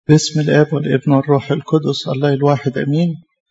باسم الآب والابن والروح القدس الله الواحد أمين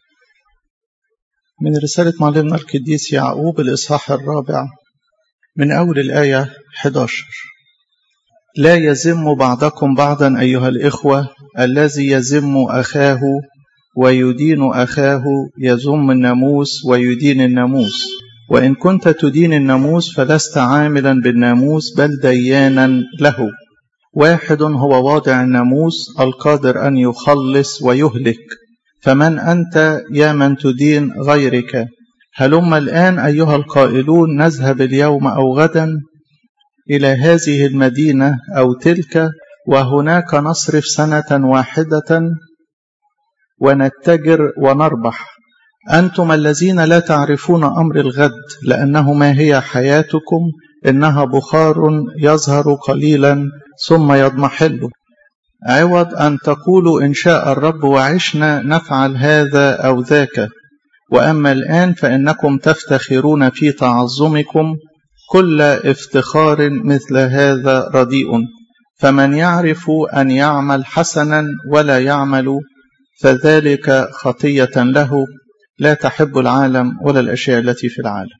من رسالة معلمنا القديس يعقوب الإصحاح الرابع من أول الآية 11 لا يزم بعضكم بعضا أيها الإخوة الذي يزم أخاه ويدين أخاه يزم الناموس ويدين الناموس وإن كنت تدين الناموس فلست عاملا بالناموس بل ديانا له واحد هو واضع الناموس القادر أن يخلص ويهلك فمن أنت يا من تدين غيرك هلم الآن أيها القائلون نذهب اليوم أو غدا إلى هذه المدينة أو تلك وهناك نصرف سنة واحدة ونتجر ونربح أنتم الذين لا تعرفون أمر الغد لأنه ما هي حياتكم إنها بخار يظهر قليلا ثم يضمحل عوض أن تقولوا إن شاء الرب وعشنا نفعل هذا أو ذاك وأما الآن فإنكم تفتخرون في تعظمكم كل افتخار مثل هذا رديء فمن يعرف أن يعمل حسنا ولا يعمل فذلك خطية له لا تحب العالم ولا الأشياء التي في العالم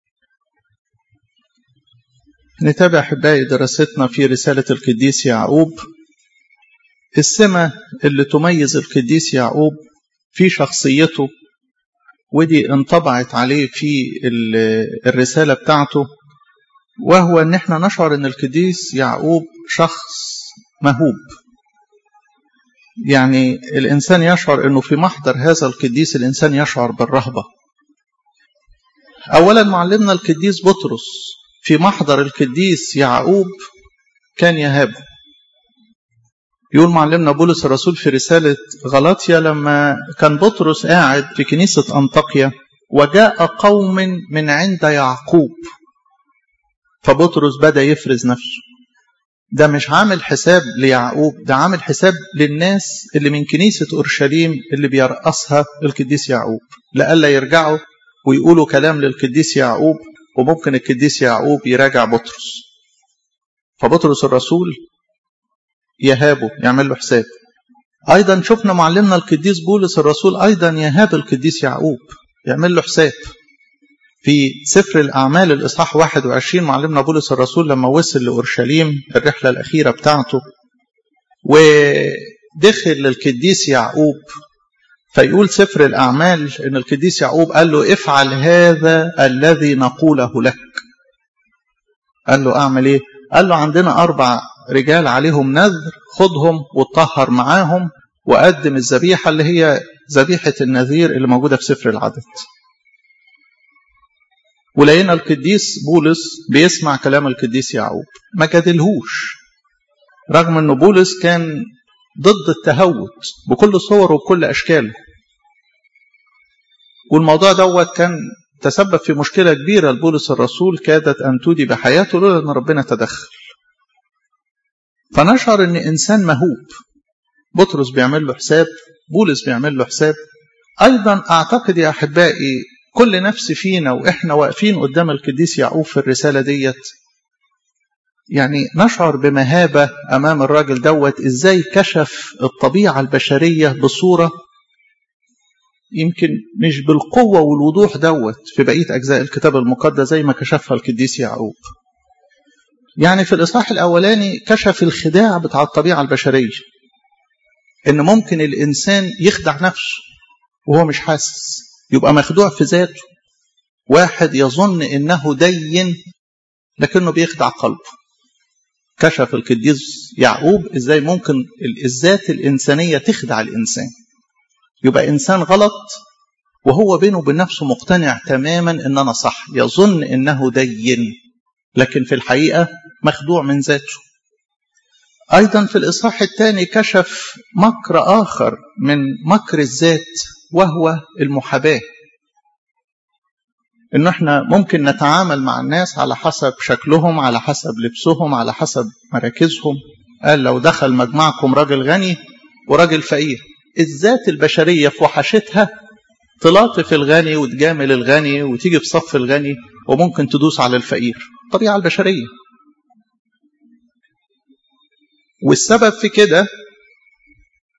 نتابع أحبائي دراستنا في رسالة القديس يعقوب السمة اللي تميز القديس يعقوب في شخصيته ودي انطبعت عليه في الرسالة بتاعته وهو ان احنا نشعر ان القديس يعقوب شخص مهوب يعني الانسان يشعر انه في محضر هذا القديس الانسان يشعر بالرهبة اولا معلمنا القديس بطرس في محضر القديس يعقوب كان يهابه يقول معلمنا بولس الرسول في رسالة غلاطيا لما كان بطرس قاعد في كنيسة أنطاكيا وجاء قوم من عند يعقوب فبطرس بدأ يفرز نفسه ده مش عامل حساب ليعقوب ده عامل حساب للناس اللي من كنيسة أورشليم اللي بيرأسها القديس يعقوب لألا يرجعوا ويقولوا كلام للقديس يعقوب وممكن القديس يعقوب يراجع بطرس فبطرس الرسول يهابه يعمل له حساب أيضا شفنا معلمنا القديس بولس الرسول أيضا يهاب القديس يعقوب يعمل له حساب في سفر الأعمال الإصحاح 21 معلمنا بولس الرسول لما وصل لأورشليم الرحلة الأخيرة بتاعته ودخل للقديس يعقوب فيقول سفر الأعمال إن القديس يعقوب قال له افعل هذا الذي نقوله لك قال له أعمل إيه؟ قال له عندنا أربع رجال عليهم نذر خدهم واتطهر معاهم وقدم الذبيحة اللي هي ذبيحة النذير اللي موجودة في سفر العدد ولقينا القديس بولس بيسمع كلام القديس يعقوب ما جادلهوش رغم ان بولس كان ضد التهوت بكل صوره وبكل اشكاله والموضوع دوت كان تسبب في مشكله كبيره لبولس الرسول كادت ان تودي بحياته لولا ان ربنا تدخل فنشعر ان انسان مهوب بطرس بيعمل له حساب بولس بيعمل له حساب ايضا اعتقد يا احبائي كل نفس فينا واحنا واقفين قدام القديس يعقوب في الرساله ديت يعني نشعر بمهابه امام الراجل دوت ازاي كشف الطبيعه البشريه بصوره يمكن مش بالقوه والوضوح دوت في بقيه اجزاء الكتاب المقدس زي ما كشفها القديس يعقوب يعني في الإصحاح الأولاني كشف الخداع بتاع الطبيعة البشرية إن ممكن الإنسان يخدع نفسه وهو مش حاسس يبقى مخدوع في ذاته واحد يظن إنه دين لكنه بيخدع قلبه كشف القديس يعقوب إزاي ممكن الذات الإنسانية تخدع الإنسان يبقى إنسان غلط وهو بينه وبين نفسه مقتنع تماما إن أنا صح يظن إنه دين لكن في الحقيقة مخدوع من ذاته أيضا في الإصحاح الثاني كشف مكر آخر من مكر الذات وهو المحاباة إن إحنا ممكن نتعامل مع الناس على حسب شكلهم على حسب لبسهم على حسب مراكزهم قال لو دخل مجمعكم راجل غني وراجل فقير الذات البشرية في وحشتها تلاطف الغني وتجامل الغني وتيجي في صف الغني وممكن تدوس على الفقير الطبيعة البشرية والسبب في كده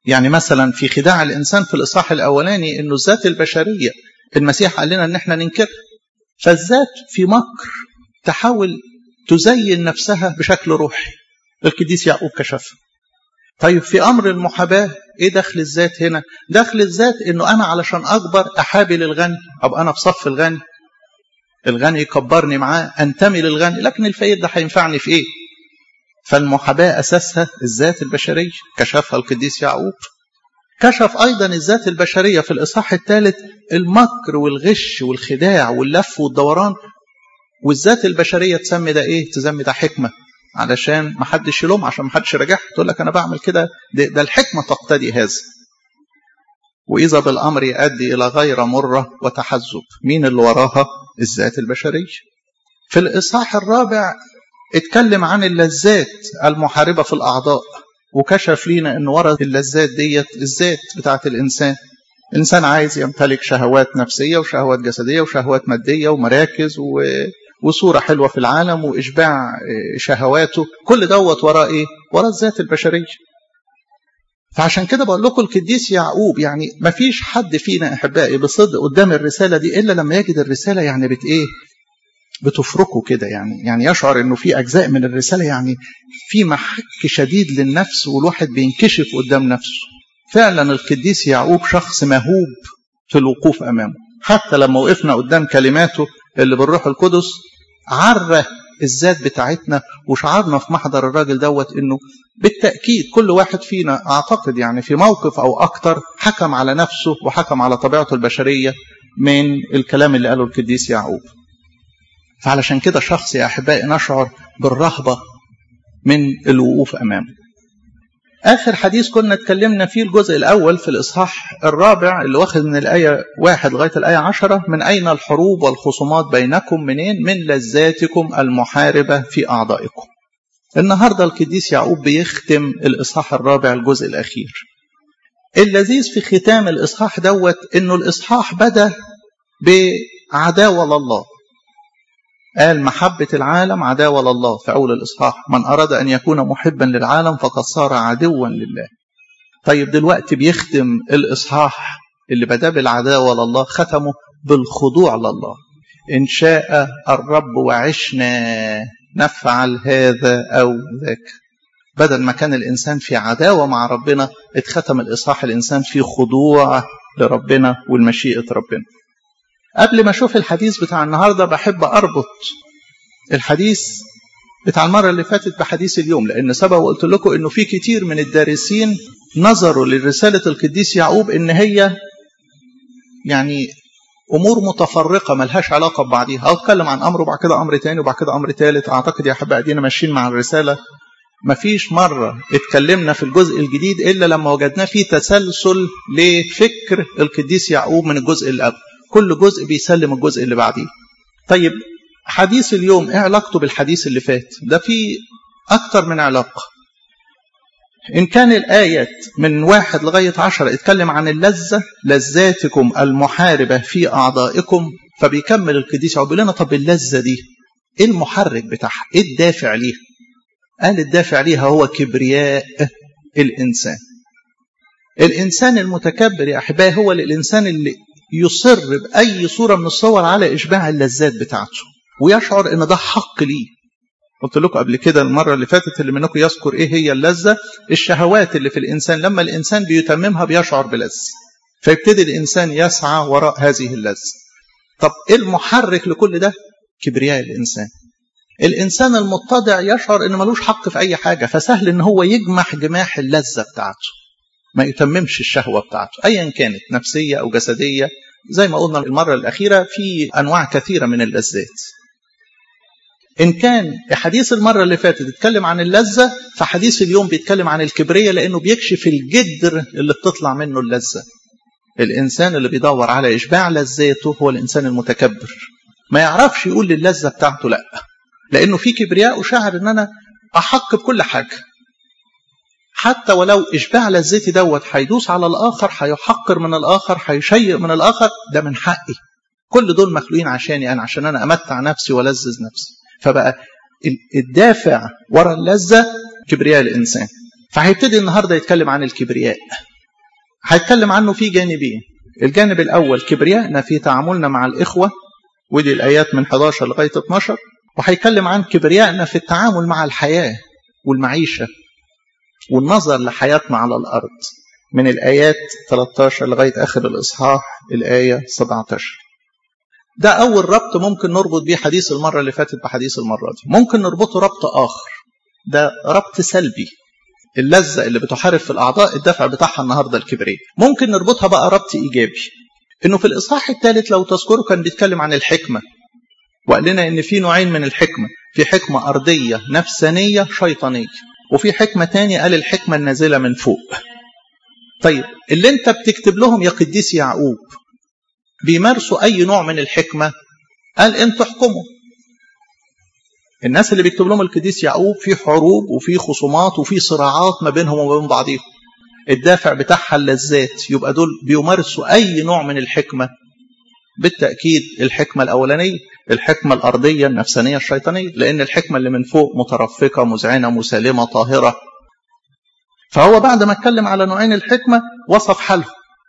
يعني مثلا في خداع الإنسان في الإصحاح الأولاني أنه الذات البشرية المسيح قال لنا أن احنا ننكرها فالذات في مكر تحاول تزين نفسها بشكل روحي القديس يعقوب كشفها طيب في أمر المحاباة إيه دخل الذات هنا دخل الذات أنه أنا علشان أكبر أحابي للغني أبقى أنا في صف الغني الغني يكبرني معاه أنتمي للغني لكن الفقير ده هينفعني في إيه فالمحاباة أساسها الذات البشرية كشفها القديس يعقوب كشف أيضا الذات البشرية في الإصحاح الثالث المكر والغش والخداع واللف والدوران والذات البشرية تسمي ده إيه تسمي ده حكمة علشان ما حدش يلوم عشان ما حدش يراجعها تقول لك أنا بعمل كده ده, ده الحكمة تقتضي هذا وإذا بالأمر يؤدي إلى غير مرة وتحزب مين اللي وراها الذات البشرية في الإصحاح الرابع اتكلم عن اللذات المحاربة في الأعضاء وكشف لينا أن ورا اللذات ديت الذات بتاعت الإنسان الإنسان عايز يمتلك شهوات نفسية وشهوات جسدية وشهوات مادية ومراكز و... وصورة حلوة في العالم وإشباع شهواته كل دوت وراه إيه؟ وراه الذات البشرية فعشان كده بقول لكم القديس يعقوب يعني ما فيش حد فينا احبائي بصدق قدام الرساله دي الا لما يجد الرساله يعني بت ايه بتفركه كده يعني يعني يشعر انه في اجزاء من الرساله يعني في محك شديد للنفس والواحد بينكشف قدام نفسه فعلا القديس يعقوب شخص مهوب في الوقوف امامه حتى لما وقفنا قدام كلماته اللي بالروح القدس عره الذات بتاعتنا وشعرنا في محضر الراجل دوت انه بالتاكيد كل واحد فينا اعتقد يعني في موقف او اكتر حكم على نفسه وحكم على طبيعته البشريه من الكلام اللي قاله القديس يعقوب فعلشان كده شخص يا احبائي نشعر بالرهبه من الوقوف امامه آخر حديث كنا اتكلمنا فيه الجزء الأول في الإصحاح الرابع اللي واخد من الآية واحد لغاية الآية عشرة من أين الحروب والخصومات بينكم منين من لذاتكم المحاربة في أعضائكم النهاردة القديس يعقوب بيختم الإصحاح الرابع الجزء الأخير اللذيذ في ختام الإصحاح دوت إنه الإصحاح بدأ بعداوة لله قال محبة العالم عداوة لله في أول الإصحاح من أراد أن يكون محبا للعالم فقد صار عدوا لله طيب دلوقتي بيختم الإصحاح اللي بدأ بالعداوة لله ختمه بالخضوع لله إن شاء الرب وعشنا نفعل هذا أو ذاك بدل ما كان الإنسان في عداوة مع ربنا اتختم الإصحاح الإنسان في خضوع لربنا والمشيئة ربنا قبل ما اشوف الحديث بتاع النهارده بحب اربط الحديث بتاع المره اللي فاتت بحديث اليوم لان سبق وقلت لكم انه في كتير من الدارسين نظروا لرساله القديس يعقوب ان هي يعني امور متفرقه ملهاش علاقه ببعضيها او اتكلم عن امر وبعد كده امر تاني وبعد كده امر تالت اعتقد يا احبائي ادينا ماشيين مع الرساله مفيش مرة اتكلمنا في الجزء الجديد إلا لما وجدناه فيه تسلسل لفكر القديس يعقوب من الجزء الأول كل جزء بيسلم الجزء اللي بعديه طيب حديث اليوم ايه علاقته بالحديث اللي فات ده في اكتر من علاقه ان كان الايات من واحد لغايه عشرة اتكلم عن اللذه لذاتكم المحاربه في اعضائكم فبيكمل القديس يقول لنا طب اللذه دي ايه المحرك بتاعها ايه الدافع ليها قال الدافع ليها هو كبرياء الانسان الانسان المتكبر يا احبائي هو الانسان اللي يصر بأي صورة من الصور على إشباع اللذات بتاعته ويشعر إن ده حق ليه قلت لكم قبل كده المرة اللي فاتت اللي منكم يذكر إيه هي اللذة الشهوات اللي في الإنسان لما الإنسان بيتممها بيشعر بلذة فيبتدي الإنسان يسعى وراء هذه اللذة طب إيه المحرك لكل ده كبرياء الإنسان الإنسان المتضع يشعر إن ملوش حق في أي حاجة فسهل إن هو يجمح جماح اللذة بتاعته ما يتممش الشهوة بتاعته أيا كانت نفسية أو جسدية زي ما قلنا المرة الأخيرة في أنواع كثيرة من اللذات إن كان حديث المرة اللي فاتت اتكلم عن اللذة فحديث اليوم بيتكلم عن الكبرية لأنه بيكشف الجدر اللي بتطلع منه اللذة الإنسان اللي بيدور على إشباع لذاته هو الإنسان المتكبر ما يعرفش يقول للذة بتاعته لأ لأنه في كبرياء وشعر إن أنا أحق بكل حاجة حتى ولو إشباع لذتي دوت هيدوس على الآخر هيحقر من الآخر هيشيء من الآخر ده من حقي كل دول مخلوقين عشاني أنا عشان أنا أمتع نفسي وألذذ نفسي فبقى الدافع ورا اللذة كبرياء الإنسان فهيبتدي النهاردة يتكلم عن الكبرياء هيتكلم عنه في جانبين الجانب الأول كبريائنا في تعاملنا مع الإخوة ودي الآيات من 11 لغاية 12 وهيتكلم عن كبريائنا في التعامل مع الحياة والمعيشة والنظر لحياتنا على الأرض من الآيات 13 لغاية آخر الإصحاح الآية 17 ده أول ربط ممكن نربط بيه حديث المرة اللي فاتت بحديث المرة دي ممكن نربطه ربط آخر ده ربط سلبي اللذة اللي بتحارب في الأعضاء الدفع بتاعها النهاردة الكبرية ممكن نربطها بقى ربط إيجابي إنه في الإصحاح الثالث لو تذكروا كان بيتكلم عن الحكمة وقال لنا إن في نوعين من الحكمة في حكمة أرضية نفسانية شيطانية وفي حكمة تانية قال الحكمة النازلة من فوق طيب اللي انت بتكتب لهم يا قديس يعقوب بيمارسوا أي نوع من الحكمة قال انتوا احكموا الناس اللي بيكتب لهم القديس يعقوب في حروب وفي خصومات وفي صراعات ما بينهم وما بين بعضهم الدافع بتاعها اللذات يبقى دول بيمارسوا أي نوع من الحكمة بالتأكيد الحكمة الأولانية الحكمة الأرضية النفسانية الشيطانية لأن الحكمة اللي من فوق مترفقة مذعنة مسالمة طاهرة فهو بعد ما اتكلم على نوعين الحكمة وصف حالهم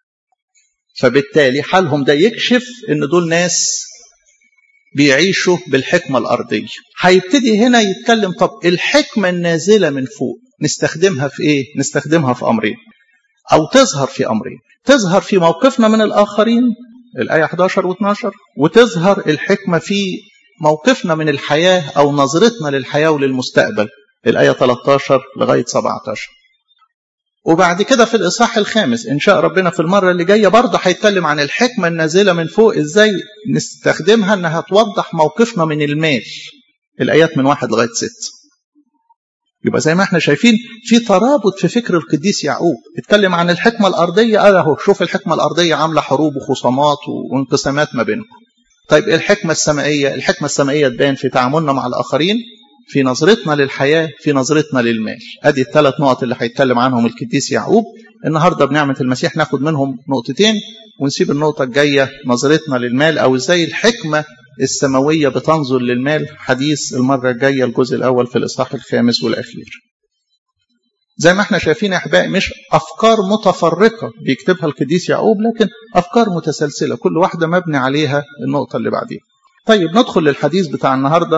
فبالتالي حالهم ده يكشف ان دول ناس بيعيشوا بالحكمة الأرضية هيبتدي هنا يتكلم طب الحكمة النازلة من فوق نستخدمها في ايه نستخدمها في أمرين أو تظهر في أمرين تظهر في موقفنا من الآخرين الآية 11 و12 وتظهر الحكمة في موقفنا من الحياة أو نظرتنا للحياة وللمستقبل الآية 13 لغاية 17 وبعد كده في الإصحاح الخامس إن شاء ربنا في المرة اللي جاية برضه هيتكلم عن الحكمة النازلة من فوق إزاي نستخدمها إنها توضح موقفنا من المال الآيات من واحد لغاية ست يبقى زي ما احنا شايفين في ترابط في فكر القديس يعقوب اتكلم عن الحكمة الأرضية قال اهو شوف الحكمة الأرضية عاملة حروب وخصامات وانقسامات ما بينهم طيب الحكمة السمائية الحكمة السمائية تبان في تعاملنا مع الآخرين في نظرتنا للحياة في نظرتنا للمال ادي الثلاث نقط اللي هيتكلم عنهم القديس يعقوب النهاردة بنعمة المسيح ناخد منهم نقطتين ونسيب النقطة الجاية نظرتنا للمال أو إزاي الحكمة السماوية بتنظر للمال حديث المرة الجاية الجزء الأول في الإصحاح الخامس والأخير زي ما احنا شايفين يا أحبائي مش أفكار متفرقة بيكتبها القديس يعقوب لكن أفكار متسلسلة كل واحدة مبني عليها النقطة اللي بعديها طيب ندخل للحديث بتاع النهاردة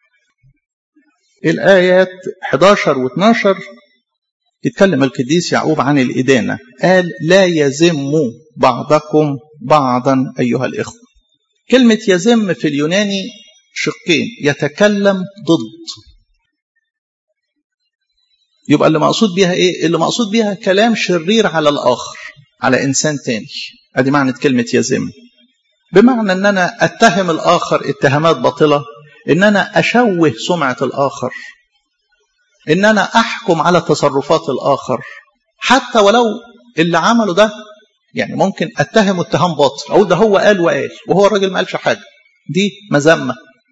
الآيات 11 و12 يتكلم القديس يعقوب عن الإدانة قال لا يزم بعضكم بعضا أيها الإخوة كلمة يزم في اليوناني شقين يتكلم ضد يبقى اللي مقصود بيها ايه اللي مقصود بيها كلام شرير على الآخر على إنسان تاني ادي معنى كلمة يزم بمعنى ان انا اتهم الآخر اتهامات باطلة ان انا اشوه سمعة الآخر ان انا احكم على تصرفات الآخر حتى ولو اللي عمله ده يعني ممكن اتهم اتهام باطل اقول ده هو قال وقال وهو الراجل ما قالش حاجه دي مذمه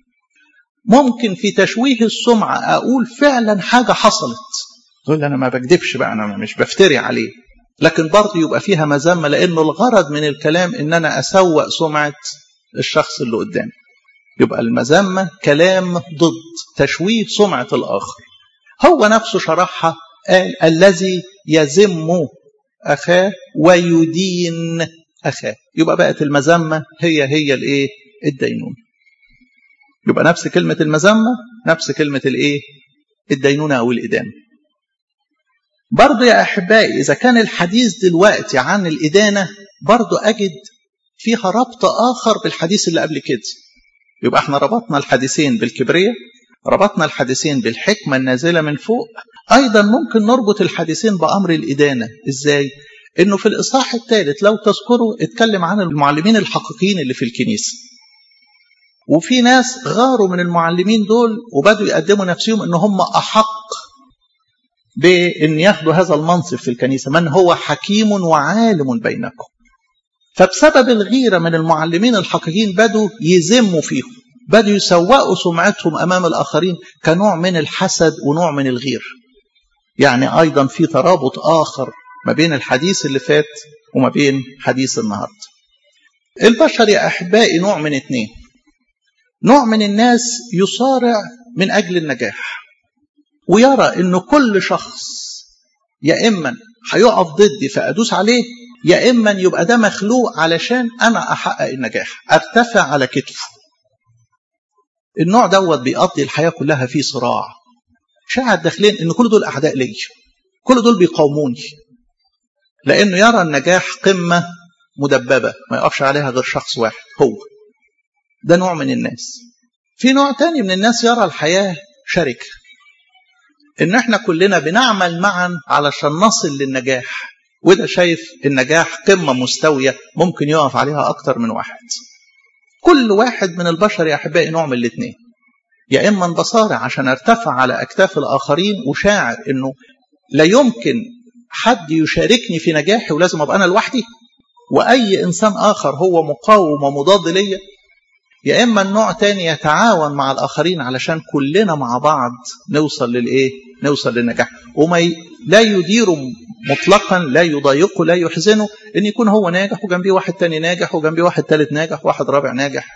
ممكن في تشويه السمعه اقول فعلا حاجه حصلت تقول انا ما بكذبش بقى انا مش بفتري عليه لكن برضه يبقى فيها مذمه لانه الغرض من الكلام ان انا اسوق سمعه الشخص اللي قدامي يبقى المذمه كلام ضد تشويه سمعه الاخر هو نفسه شرحها قال الذي يذم أخاه ويدين أخاه يبقى بقت المذمة هي هي الإيه الدينونة يبقى نفس كلمة المذمة نفس كلمة الإيه الدينونة أو الإدانة برضو يا أحبائي إذا كان الحديث دلوقتي عن الإدانة برضو أجد فيها ربط آخر بالحديث اللي قبل كده يبقى احنا ربطنا الحديثين بالكبرية ربطنا الحديثين بالحكمة النازلة من فوق أيضا ممكن نربط الحديثين بأمر الإدانة إزاي؟ إنه في الإصحاح الثالث لو تذكروا اتكلم عن المعلمين الحقيقيين اللي في الكنيسة وفي ناس غاروا من المعلمين دول وبدوا يقدموا نفسهم إن هم أحق بأن ياخدوا هذا المنصب في الكنيسة من هو حكيم وعالم بينكم فبسبب الغيرة من المعلمين الحقيقيين بدوا يذموا فيهم بدوا يسوقوا سمعتهم أمام الآخرين كنوع من الحسد ونوع من الغير يعني أيضا في ترابط آخر ما بين الحديث اللي فات وما بين حديث النهاردة البشر يا أحبائي نوع من اتنين نوع من الناس يصارع من أجل النجاح ويرى أنه كل شخص يا إما هيقف ضدي فأدوس عليه يا إما يبقى ده مخلوق علشان أنا أحقق النجاح أرتفع على كتفه النوع دوت بيقضي الحياة كلها في صراع شاعر داخلين إن كل دول أعداء لي كل دول بيقاوموني لأنه يرى النجاح قمة مدببة ما يقفش عليها غير شخص واحد هو ده نوع من الناس في نوع تاني من الناس يرى الحياة شركة إن إحنا كلنا بنعمل معا علشان نصل للنجاح وده شايف النجاح قمة مستوية ممكن يقف عليها أكتر من واحد كل واحد من البشر يا أحبائي نوع من الاثنين يا إما بصارع عشان ارتفع على أكتاف الآخرين وشاعر إنه لا يمكن حد يشاركني في نجاحي ولازم أبقى أنا لوحدي وأي إنسان آخر هو مقاوم ومضاد ليا يا إما النوع تاني يتعاون مع الآخرين علشان كلنا مع بعض نوصل للإيه؟ نوصل للنجاح وما ي... لا يديره مطلقا لا يضايقه لا يحزنه ان يكون هو ناجح وجنبيه واحد تاني ناجح وجنبيه واحد تالت ناجح واحد رابع ناجح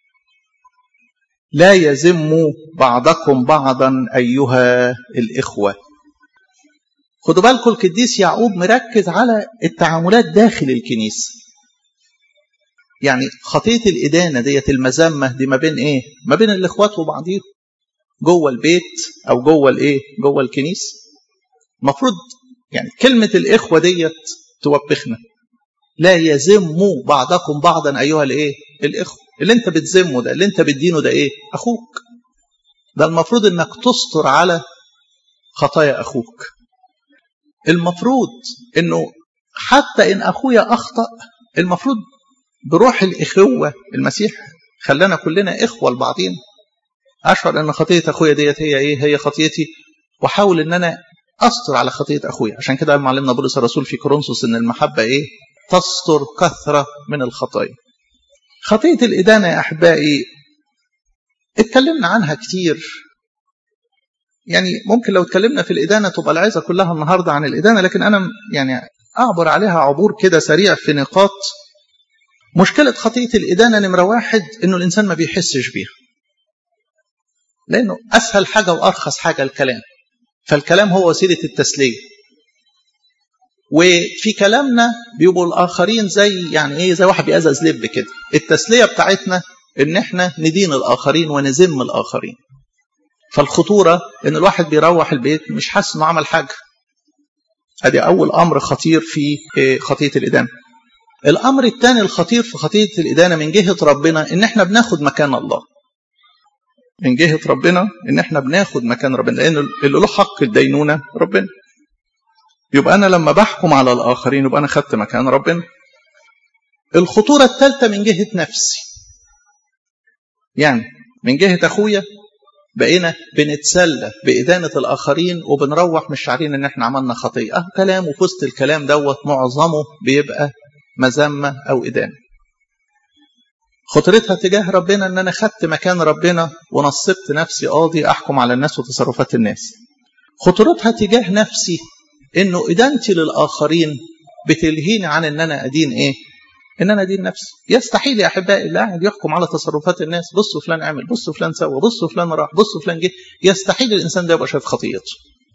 لا يزم بعضكم بعضا ايها الاخوه خدوا بالكم القديس يعقوب مركز على التعاملات داخل الكنيسه يعني خطيه الادانه ديت المذمه دي ما بين ايه ما بين الاخوات وبعضيهم جوه البيت او جوه الايه جوه الكنيسه المفروض يعني كلمة الإخوة ديت توبخنا لا يذموا بعضكم بعضا أيها الإيه؟ الإخوة اللي أنت بتذمه ده اللي أنت بتدينه ده إيه؟ أخوك ده المفروض إنك تستر على خطايا أخوك المفروض إنه حتى إن أخويا أخطأ المفروض بروح الإخوة المسيح خلانا كلنا إخوة لبعضين أشعر إن خطية أخويا ديت هي إيه؟ هي خطيتي وأحاول إن أنا استر على خطيه اخويا عشان كده قال معلمنا بولس الرسول في كورنثوس ان المحبه ايه تستر كثره من الخطايا خطيه الادانه يا احبائي اتكلمنا عنها كتير يعني ممكن لو اتكلمنا في الادانه تبقى العظه كلها النهارده عن الادانه لكن انا يعني اعبر عليها عبور كده سريع في نقاط مشكله خطيه الادانه نمره واحد انه الانسان ما بيحسش بيها لانه اسهل حاجه وارخص حاجه الكلام فالكلام هو وسيلة التسلية وفي كلامنا بيبقوا الآخرين زي يعني إيه زي واحد بيأزز لب كده التسلية بتاعتنا إن إحنا ندين الآخرين ونذم الآخرين فالخطورة إن الواحد بيروح البيت مش حاسس إنه عمل حاجة أدي أول أمر خطير في خطية الإدانة الأمر الثاني الخطير في خطية الإدانة من جهة ربنا إن إحنا بناخد مكان الله من جهة ربنا إن إحنا بناخد مكان ربنا لأن اللي له حق الدينونة ربنا يبقى أنا لما بحكم على الآخرين يبقى أنا خدت مكان ربنا الخطورة الثالثة من جهة نفسي يعني من جهة أخويا بقينا بنتسلى بإدانة الآخرين وبنروح مش عارفين إن إحنا عملنا خطيئة أه كلام وفي وسط الكلام دوت معظمه بيبقى مذمة أو إدانة خطرتها تجاه ربنا ان انا خدت مكان ربنا ونصبت نفسي قاضي احكم على الناس وتصرفات الناس خطرتها تجاه نفسي انه ادانتي للاخرين بتلهيني عن ان انا ادين ايه ان انا ادين نفسي يستحيل يا احبائي اللي قاعد يحكم على تصرفات الناس بصوا فلان عمل بصوا فلان سوى بصوا فلان راح بصوا فلان جه يستحيل الانسان ده يبقى شايف خطيته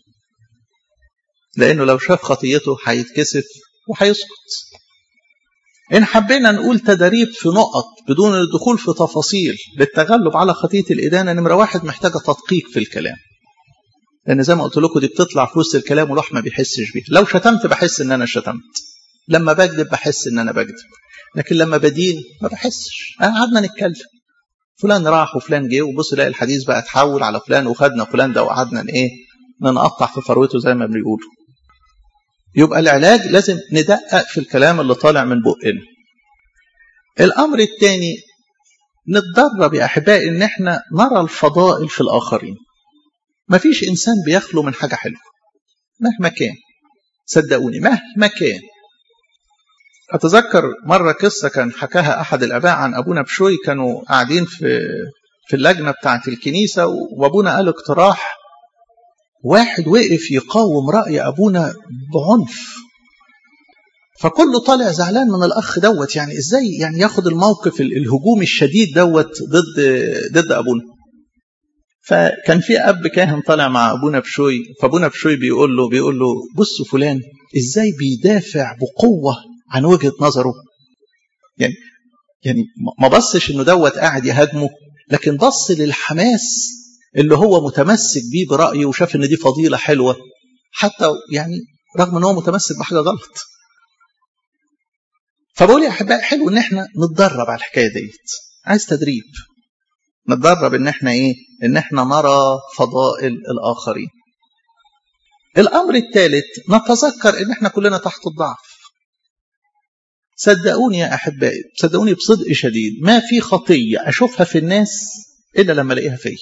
لانه لو شاف خطيته هيتكسف وهيسقط إن حبينا نقول تدريب في نقط بدون الدخول في تفاصيل للتغلب على خطية الإدانة نمرة واحد محتاجة تدقيق في الكلام لأن زي ما قلت لكم دي بتطلع في وسط الكلام والواحد ما بيحسش بيه لو شتمت بحس إن أنا شتمت لما بكذب بحس إن أنا بكذب لكن لما بدين ما بحسش أنا قعدنا نتكلم فلان راح وفلان جه وبص لاقي الحديث بقى اتحول على فلان وخدنا فلان ده وقعدنا ايه نقطع في فروته زي ما بيقولوا يبقى العلاج لازم ندقق في الكلام اللي طالع من بقنا الامر الثاني نتدرب يا احبائي ان احنا نرى الفضائل في الاخرين مفيش انسان بيخلو من حاجه حلوه مهما كان صدقوني مهما كان اتذكر مره قصه كان حكاها احد الاباء عن ابونا بشوي كانوا قاعدين في في اللجنه بتاعه الكنيسه وابونا قال اقتراح واحد وقف يقاوم رأي أبونا بعنف فكله طالع زعلان من الأخ دوت يعني إزاي يعني ياخد الموقف الهجوم الشديد دوت ضد ضد أبونا فكان في أب كاهن طالع مع أبونا بشوي فأبونا بشوي بيقول له بيقول له بص فلان إزاي بيدافع بقوة عن وجهة نظره يعني يعني ما بصش انه دوت قاعد يهاجمه لكن بص للحماس اللي هو متمسك بيه برأيه وشاف ان دي فضيلة حلوة حتى يعني رغم ان هو متمسك بحاجة غلط فبقول يا احبائي حلو ان احنا نتدرب على الحكاية ديت عايز تدريب نتدرب ان احنا ايه ان احنا نرى فضائل الاخرين الامر الثالث نتذكر ان احنا كلنا تحت الضعف صدقوني يا احبائي صدقوني بصدق شديد ما في خطيه اشوفها في الناس الا لما الاقيها فيا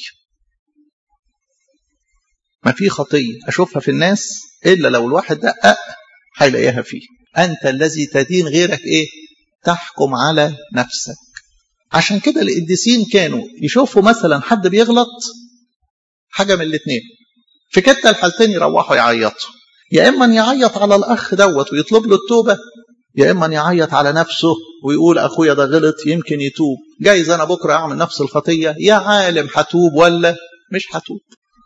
ما في خطيه اشوفها في الناس الا لو الواحد دقق هيلاقيها فيه انت الذي تدين غيرك ايه تحكم على نفسك عشان كده القديسين كانوا يشوفوا مثلا حد بيغلط حاجه من الاثنين في كلتا الحالتين يروحوا يعيطوا يا اما يعيط على الاخ دوت ويطلب له التوبه يا اما يعيط على نفسه ويقول اخويا ده غلط يمكن يتوب جايز انا بكره اعمل نفس الخطيه يا عالم هتوب ولا مش هتوب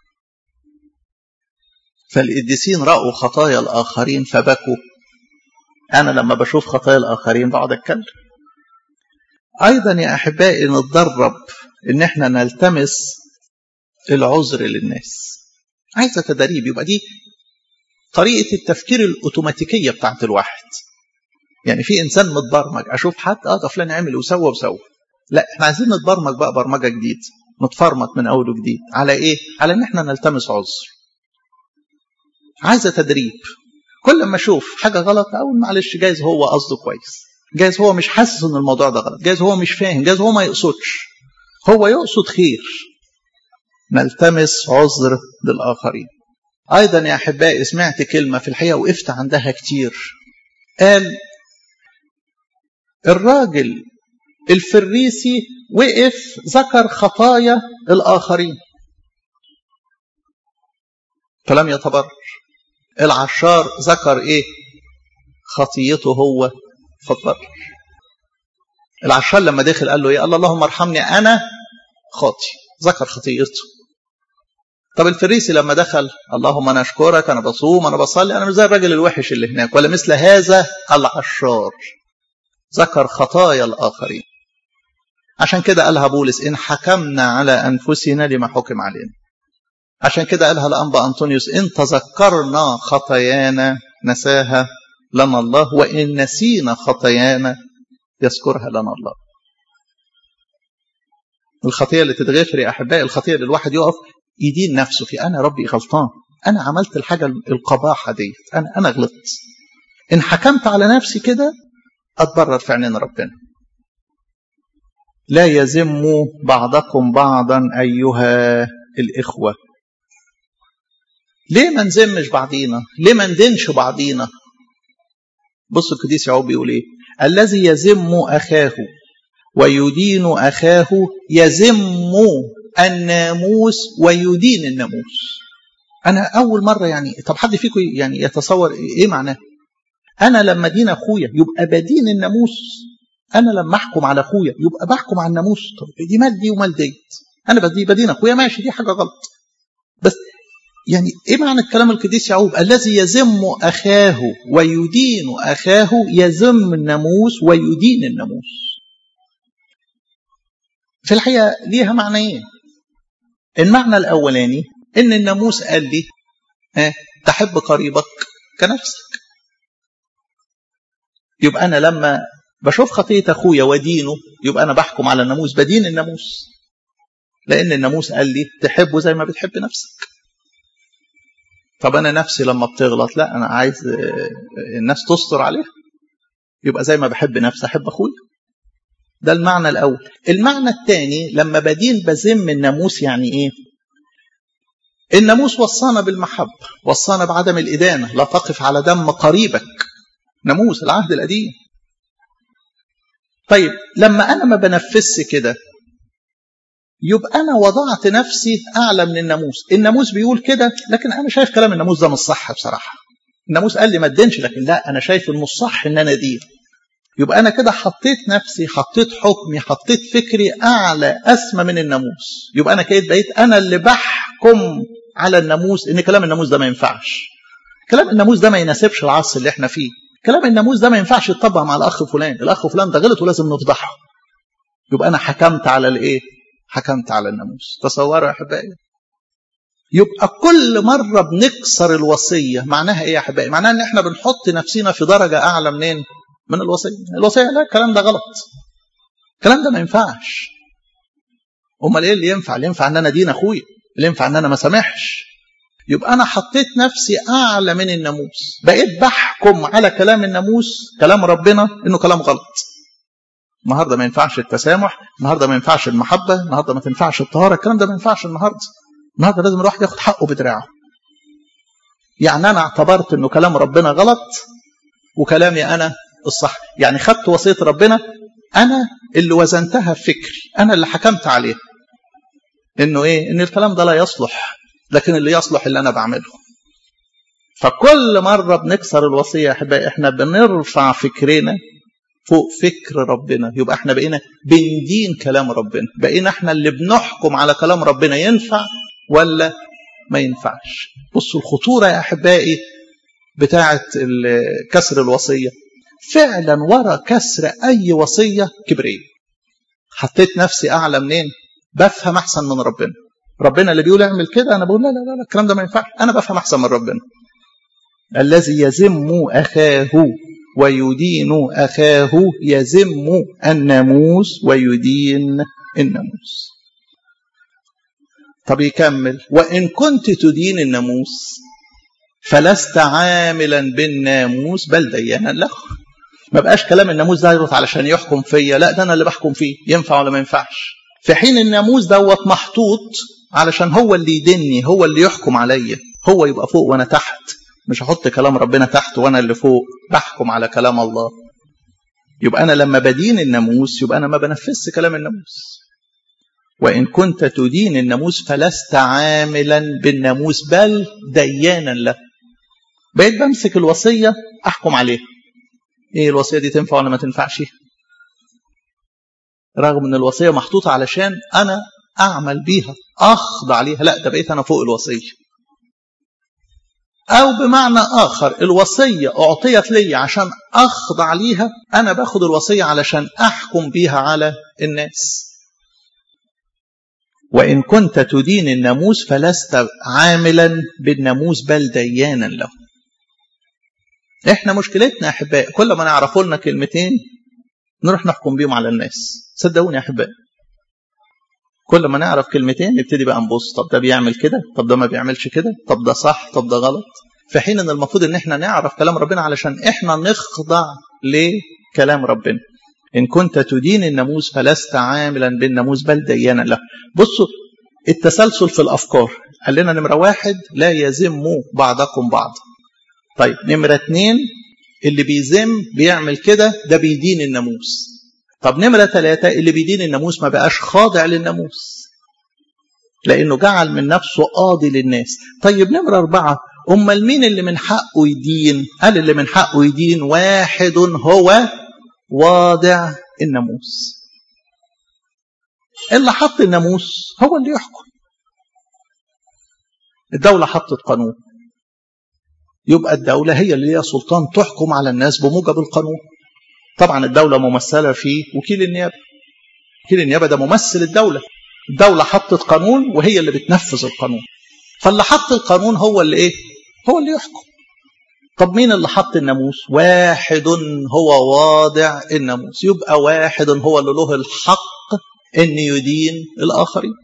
فالقديسين راوا خطايا الاخرين فبكوا انا لما بشوف خطايا الاخرين بقعد اتكلم ايضا يا احبائي نتدرب ان احنا نلتمس العذر للناس عايزه تدريب يبقى دي طريقه التفكير الاوتوماتيكيه بتاعت الواحد يعني في انسان متبرمج اشوف حد اه ده فلان عمل وسوى وسوى لا احنا عايزين نتبرمج بقى برمجه جديد نتفرمط من اول وجديد على ايه على ان احنا نلتمس عذر عايزه تدريب كل ما اشوف حاجه غلط اقول معلش جايز هو قصده كويس جايز هو مش حاسس ان الموضوع ده غلط جايز هو مش فاهم جايز هو ما يقصدش هو يقصد خير نلتمس عذر للاخرين ايضا يا احبائي سمعت كلمه في الحقيقه وقفت عندها كتير قال الراجل الفريسي وقف ذكر خطايا الآخرين فلم يتبرر العشار ذكر ايه خطيته هو فاتبرر العشار لما دخل قال له ايه الله اللهم ارحمني انا خاطي ذكر خطيته طب الفريسي لما دخل اللهم انا اشكرك انا بصوم انا بصلي انا مش زي الراجل الوحش اللي هناك ولا مثل هذا العشار ذكر خطايا الآخرين عشان كده قالها بولس إن حكمنا على أنفسنا لما حكم علينا عشان كده قالها الأنبا أنطونيوس إن تذكرنا خطايانا نساها لنا الله وإن نسينا خطايانا يذكرها لنا الله الخطية اللي تتغفر يا أحبائي الخطية اللي الواحد يقف يدين نفسه في أنا ربي غلطان أنا عملت الحاجة القباحة دي أنا أنا غلطت إن حكمت على نفسي كده أتبرر في عينين ربنا لا يزم بعضكم بعضا أيها الإخوة ليه ما نزمش بعضينا ليه ما ندينش بعضينا بص القديس يعقوب بيقول ايه الذي يزم أخاه ويدين أخاه يزم الناموس ويدين الناموس أنا أول مرة يعني طب حد فيكم يعني يتصور إيه معناه انا لما دين اخويا يبقى بدين الناموس انا لما احكم على اخويا يبقى بحكم على الناموس طب دي مال دي ومال ديت انا بدي بدين اخويا ماشي دي حاجه غلط بس يعني ايه معنى الكلام القديس يعقوب الذي يذم اخاه ويدين اخاه يذم الناموس ويدين الناموس في الحقيقه ليها معنيين المعنى الاولاني ان الناموس قال لي اه تحب قريبك كنفسك يبقى أنا لما بشوف خطية أخويا ودينه يبقى أنا بحكم على الناموس بدين الناموس لأن الناموس قال لي تحبه زي ما بتحب نفسك طب أنا نفسي لما بتغلط لا أنا عايز الناس تستر عليها يبقى زي ما بحب نفسي أحب أخويا ده المعنى الأول المعنى الثاني لما بدين بذم الناموس يعني إيه الناموس وصانا بالمحبة وصانا بعدم الإدانة لا تقف على دم قريبك ناموس العهد القديم طيب لما انا ما بنفذش كده يبقى انا وضعت نفسي اعلى من الناموس الناموس بيقول كده لكن انا شايف كلام الناموس ده مش صح بصراحه الناموس قال لي ما تدينش لكن لا انا شايف انه الصح ان انا ادين يبقى انا كده حطيت نفسي حطيت حكمي حطيت فكري اعلى اسمى من الناموس يبقى انا كده بقيت انا اللي بحكم على الناموس ان كلام الناموس ده ما ينفعش كلام الناموس ده ما يناسبش العصر اللي احنا فيه كلام الناموس ده ما ينفعش يتطبق مع الاخ فلان الاخ فلان ده غلط ولازم نفضحه يبقى انا حكمت على الايه حكمت على الناموس تصوروا يا احبائي يبقى كل مره بنكسر الوصيه معناها ايه يا احبائي معناها ان احنا بنحط نفسنا في درجه اعلى منين من الوصيه الوصيه لا الكلام ده غلط الكلام ده ما ينفعش امال ايه اللي ينفع اللي ينفع ان انا دين اخويا اللي ينفع ان انا ما سامحش يبقى انا حطيت نفسي اعلى من الناموس بقيت بحكم على كلام الناموس كلام ربنا انه كلام غلط النهارده ما ينفعش التسامح النهارده ما ينفعش المحبه النهارده ما تنفعش الطهاره الكلام ده ما ينفعش النهارده النهارده لازم الواحد ياخد حقه بدراعه يعني انا اعتبرت انه كلام ربنا غلط وكلامي انا الصح يعني خدت وصيه ربنا انا اللي وزنتها في فكري انا اللي حكمت عليه انه ايه ان الكلام ده لا يصلح لكن اللي يصلح اللي انا بعمله فكل مره بنكسر الوصيه يا احبائي احنا بنرفع فكرنا فوق فكر ربنا يبقى احنا بقينا بندين كلام ربنا بقينا احنا اللي بنحكم على كلام ربنا ينفع ولا ما ينفعش بصوا الخطوره يا احبائي بتاعه كسر الوصيه فعلا ورا كسر اي وصيه كبريه حطيت نفسي اعلى منين بفهم احسن من ربنا ربنا اللي بيقول اعمل كده انا بقول لا لا لا الكلام ده ما ينفعش انا بفهم احسن من ربنا الذي يذم اخاه ويدين اخاه يذم الناموس ويدين الناموس طب يكمل وان كنت تدين الناموس فلست عاملا بالناموس بل ديانا له ما بقاش كلام الناموس ده يرد علشان يحكم فيا لا ده انا اللي بحكم فيه ينفع ولا ما ينفعش في حين الناموس دوت محطوط علشان هو اللي يدني هو اللي يحكم عليا هو يبقى فوق وانا تحت مش هحط كلام ربنا تحت وانا اللي فوق بحكم على كلام الله يبقى انا لما بدين الناموس يبقى انا ما بنفذش كلام الناموس وان كنت تدين الناموس فلست عاملا بالناموس بل ديانا له بقيت بمسك الوصيه احكم عليها ايه الوصيه دي تنفع ولا ما تنفعش رغم ان الوصيه محطوطه علشان انا اعمل بيها اخضع ليها لا ده بقيت انا فوق الوصيه او بمعنى اخر الوصيه اعطيت لي عشان اخضع ليها انا باخد الوصيه علشان احكم بيها على الناس وان كنت تدين الناموس فلست عاملا بالناموس بل ديانا له احنا مشكلتنا يا احبائي كل ما نعرفوا لنا كلمتين نروح نحكم بيهم على الناس صدقوني يا احبائي كل ما نعرف كلمتين نبتدي بقى نبص طب ده بيعمل كده طب ده ما بيعملش كده طب ده صح طب ده غلط في حين ان المفروض ان احنا نعرف كلام ربنا علشان احنا نخضع لكلام ربنا ان كنت تدين الناموس فلست عاملا بالناموس بل ديانا له بصوا التسلسل في الافكار قال لنا نمره واحد لا يذم بعضكم بعض طيب نمره اتنين اللي بيذم بيعمل كده ده بيدين الناموس طب نمرة ثلاثة اللي بيدين الناموس ما بقاش خاضع للناموس لأنه جعل من نفسه قاضي للناس طيب نمرة أربعة أمال مين اللي من حقه يدين قال اللي من حقه يدين واحد هو واضع الناموس اللي حط الناموس هو اللي يحكم الدولة حطت قانون يبقى الدولة هي اللي ليها سلطان تحكم على الناس بموجب القانون طبعا الدولة ممثلة في وكيل النيابة وكيل النيابة ده ممثل الدولة الدولة حطت قانون وهي اللي بتنفذ القانون فاللي حط القانون هو اللي ايه هو اللي يحكم طب مين اللي حط الناموس واحد هو واضع الناموس يبقى واحد هو اللي له الحق ان يدين الاخرين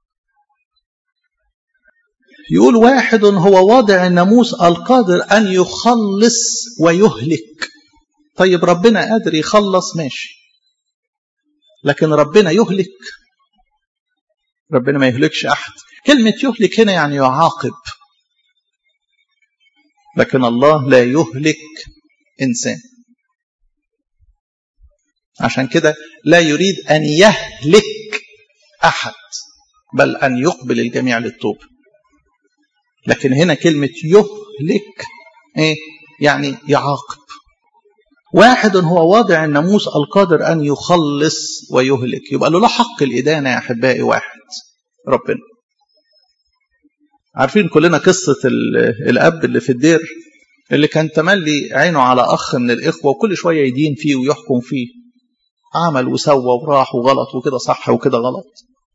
يقول واحد هو واضع الناموس القادر ان يخلص ويهلك طيب ربنا قادر يخلص ماشي لكن ربنا يهلك ربنا ما يهلكش احد كلمه يهلك هنا يعني يعاقب لكن الله لا يهلك انسان عشان كده لا يريد ان يهلك احد بل ان يقبل الجميع للتوبه لكن هنا كلمه يهلك ايه يعني يعاقب واحد هو واضع الناموس القادر أن يخلص ويهلك يبقى له حق الإدانة يا أحبائي واحد ربنا عارفين كلنا قصة الأب اللي في الدير اللي كان تملي عينه على أخ من الإخوة وكل شوية يدين فيه ويحكم فيه عمل وسوى وراح وغلط وكده صح وكده غلط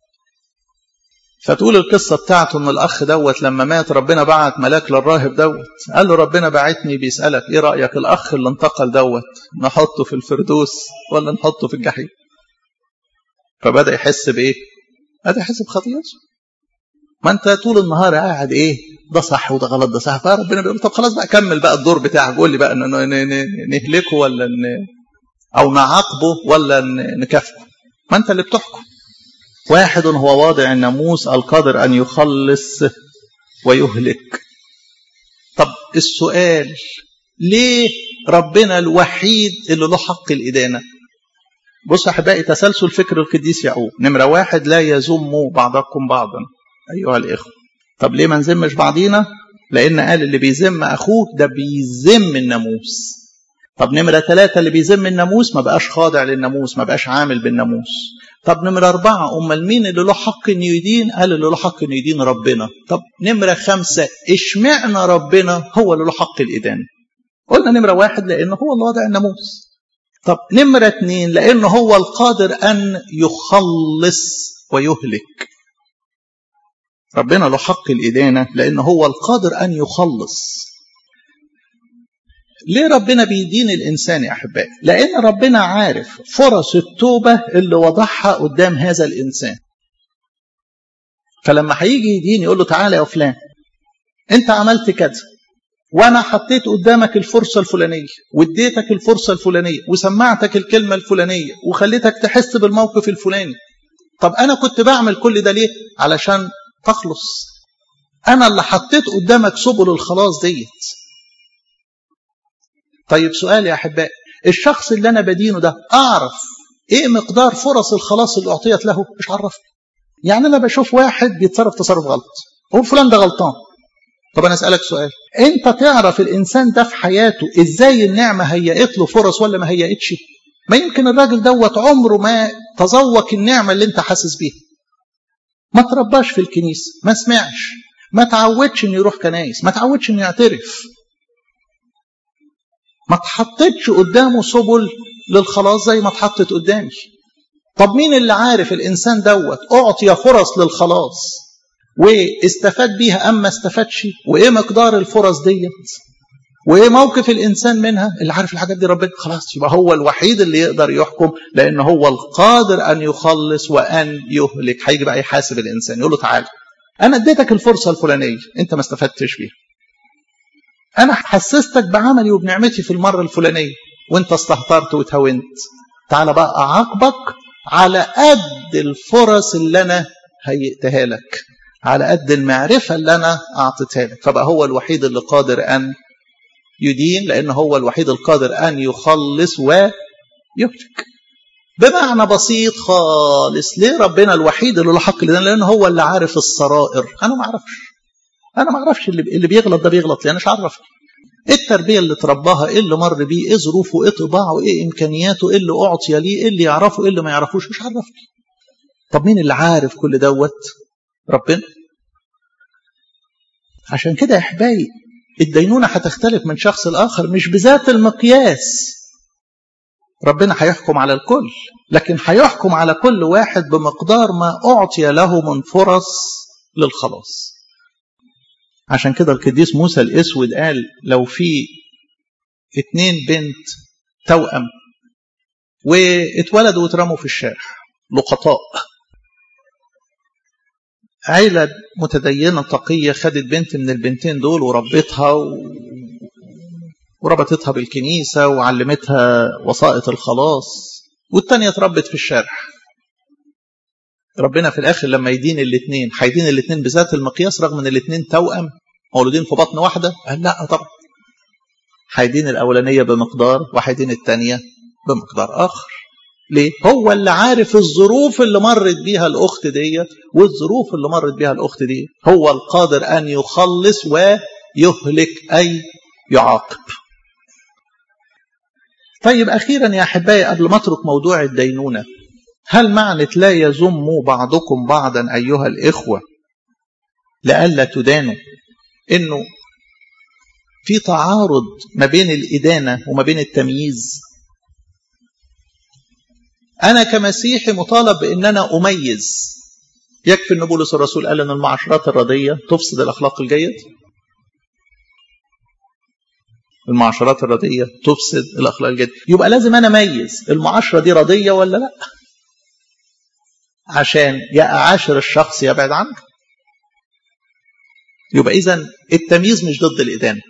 فتقول القصة بتاعته ان الاخ دوت لما مات ربنا بعت ملاك للراهب دوت قال له ربنا بعتني بيسألك ايه رأيك الاخ اللي انتقل دوت نحطه في الفردوس ولا نحطه في الجحيم فبدأ يحس بايه بدأ يحس بخطيئته ما انت طول النهار قاعد ايه ده صح وده غلط ده صح فربنا بيقول طب خلاص بقى كمل بقى الدور بتاعك قول لي بقى نهلكه ولا ن... او نعاقبه ولا نكافئه ما انت اللي بتحكم واحد هو واضع الناموس القادر أن يخلص ويهلك طب السؤال ليه ربنا الوحيد اللي له حق الإدانة بص أحبائي تسلسل فكر القديس يعقوب نمرة واحد لا يذم بعضكم بعضا أيها الإخوة طب ليه ما نذمش بعضينا لأن قال اللي بيذم أخوه ده بيذم الناموس طب نمرة ثلاثة اللي بيذم الناموس ما بقاش خاضع للناموس ما بقاش عامل بالناموس طب نمرة أربعة أمال مين اللي له حق إنه يدين؟ قال اللي له حق إنه يدين ربنا. طب نمرة خمسة إشمعنى ربنا هو اللي له حق الإدانة؟ قلنا نمرة واحد لأنه هو اللي وضع الناموس. طب نمرة اثنين لأنه هو القادر أن يخلص ويهلك. ربنا له حق الإدانة لأنه هو القادر أن يخلص. ليه ربنا بيدين الإنسان يا أحبائي؟ لأن ربنا عارف فرص التوبة اللي وضعها قدام هذا الإنسان. فلما هيجي يدين يقول له تعالى يا فلان أنت عملت كذا وأنا حطيت قدامك الفرصة الفلانية واديتك الفرصة الفلانية وسمعتك الكلمة الفلانية وخليتك تحس بالموقف الفلاني. طب أنا كنت بعمل كل ده ليه؟ علشان تخلص. أنا اللي حطيت قدامك سبل الخلاص ديت. طيب سؤال يا احبائي الشخص اللي انا بدينه ده اعرف ايه مقدار فرص الخلاص اللي اعطيت له مش عرفني يعني انا بشوف واحد بيتصرف تصرف غلط هو فلان ده غلطان طب انا اسالك سؤال انت تعرف الانسان ده في حياته ازاي النعمه هيئت له فرص ولا ما هيئتش ما يمكن الراجل دوت عمره ما تذوق النعمه اللي انت حاسس بيها ما ترباش في الكنيسه ما سمعش ما تعودش انه يروح كنايس ما تعودش انه يعترف ما اتحطتش قدامه سبل للخلاص زي ما اتحطت قدامي طب مين اللي عارف الانسان دوت اعطي فرص للخلاص واستفاد بيها اما استفادش وايه مقدار الفرص ديت وايه موقف الانسان منها اللي عارف الحاجات دي ربنا خلاص يبقى هو الوحيد اللي يقدر يحكم لان هو القادر ان يخلص وان يهلك هيجي بقى يحاسب الانسان يقول له تعالى انا اديتك الفرصه الفلانيه انت ما استفدتش بيها أنا حسستك بعملي وبنعمتي في المرة الفلانية وأنت استهترت وتهونت تعال بقى أعاقبك على قد الفرص اللي أنا هيئتها لك على قد المعرفة اللي أنا أعطيتها لك فبقى هو الوحيد اللي قادر أن يدين لأن هو الوحيد القادر أن يخلص ويهلك بمعنى بسيط خالص ليه ربنا الوحيد اللي له حق لده لأن هو اللي عارف السرائر أنا ما أعرفش انا ما اعرفش اللي اللي بيغلط ده بيغلط ليه انا مش عارف ايه التربيه اللي اترباها ايه اللي مر بيه ايه ظروفه ايه طباعه ايه امكانياته ايه اللي اعطي ليه ايه اللي يعرفه ايه اللي ما يعرفوش مش عارف طب مين اللي عارف كل دوت ربنا عشان كده يا احبائي الدينونه هتختلف من شخص لاخر مش بذات المقياس ربنا هيحكم على الكل لكن هيحكم على كل واحد بمقدار ما اعطي له من فرص للخلاص عشان كده القديس موسى الاسود قال لو في اتنين بنت توأم واتولدوا واترموا في الشارع لقطاء عيلة متدينة تقية خدت بنت من البنتين دول وربتها و... وربطتها بالكنيسة وعلمتها وسائط الخلاص والتانية اتربت في الشارع ربنا في الآخر لما يدين الاثنين هيدين الاثنين بذات المقياس رغم ان الاثنين توأم مولودين في بطن واحدة قال لا طبعا هيدين الأولانية بمقدار وهيدين الثانية بمقدار آخر ليه؟ هو اللي عارف الظروف اللي مرت بيها الأخت ديت والظروف اللي مرت بيها الأخت دي هو القادر أن يخلص ويهلك أي يعاقب طيب أخيرا يا أحبائي قبل ما أترك موضوع الدينونة هل معنى لا يذم بعضكم بعضا أيها الإخوة لئلا تدانوا إنه في تعارض ما بين الإدانة وما بين التمييز أنا كمسيحي مطالب بأن أنا أميز يكفي أن بولس الرسول قال أن المعاشرات الردية تفسد الأخلاق الجيد المعاشرات الردية تفسد الأخلاق الجيد يبقى لازم أنا أميز المعاشرة دي ردية ولا لا عشان يا أعاشر الشخص يبعد عنه يبقى إذا التمييز مش ضد الإدانة